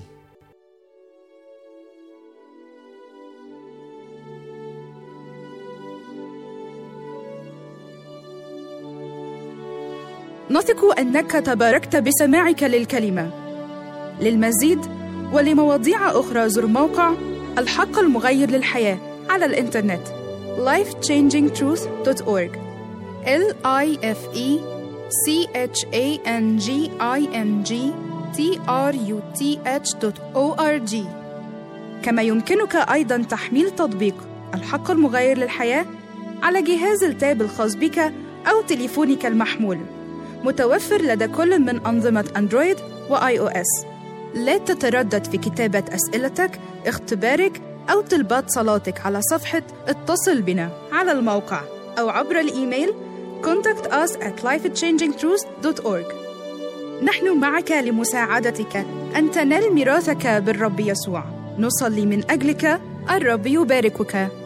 نثق انك تباركت بسماعك للكلمه للمزيد ولمواضيع اخرى زر موقع الحق المغير للحياه على الانترنت lifechangingtruth.org l i f e c h a n g i n g t r u t h.org كما يمكنك ايضا تحميل تطبيق الحق المغير للحياه على جهاز التاب الخاص بك او تليفونك المحمول متوفر لدى كل من أنظمة أندرويد وآي أو إس. لا تتردد في كتابة أسئلتك، اختبارك أو طلبات صلاتك على صفحة اتصل بنا على الموقع أو عبر الإيميل contact us at lifechangingtruth.org نحن معك لمساعدتك أن تنال ميراثك بالرب يسوع نصلي من أجلك الرب يباركك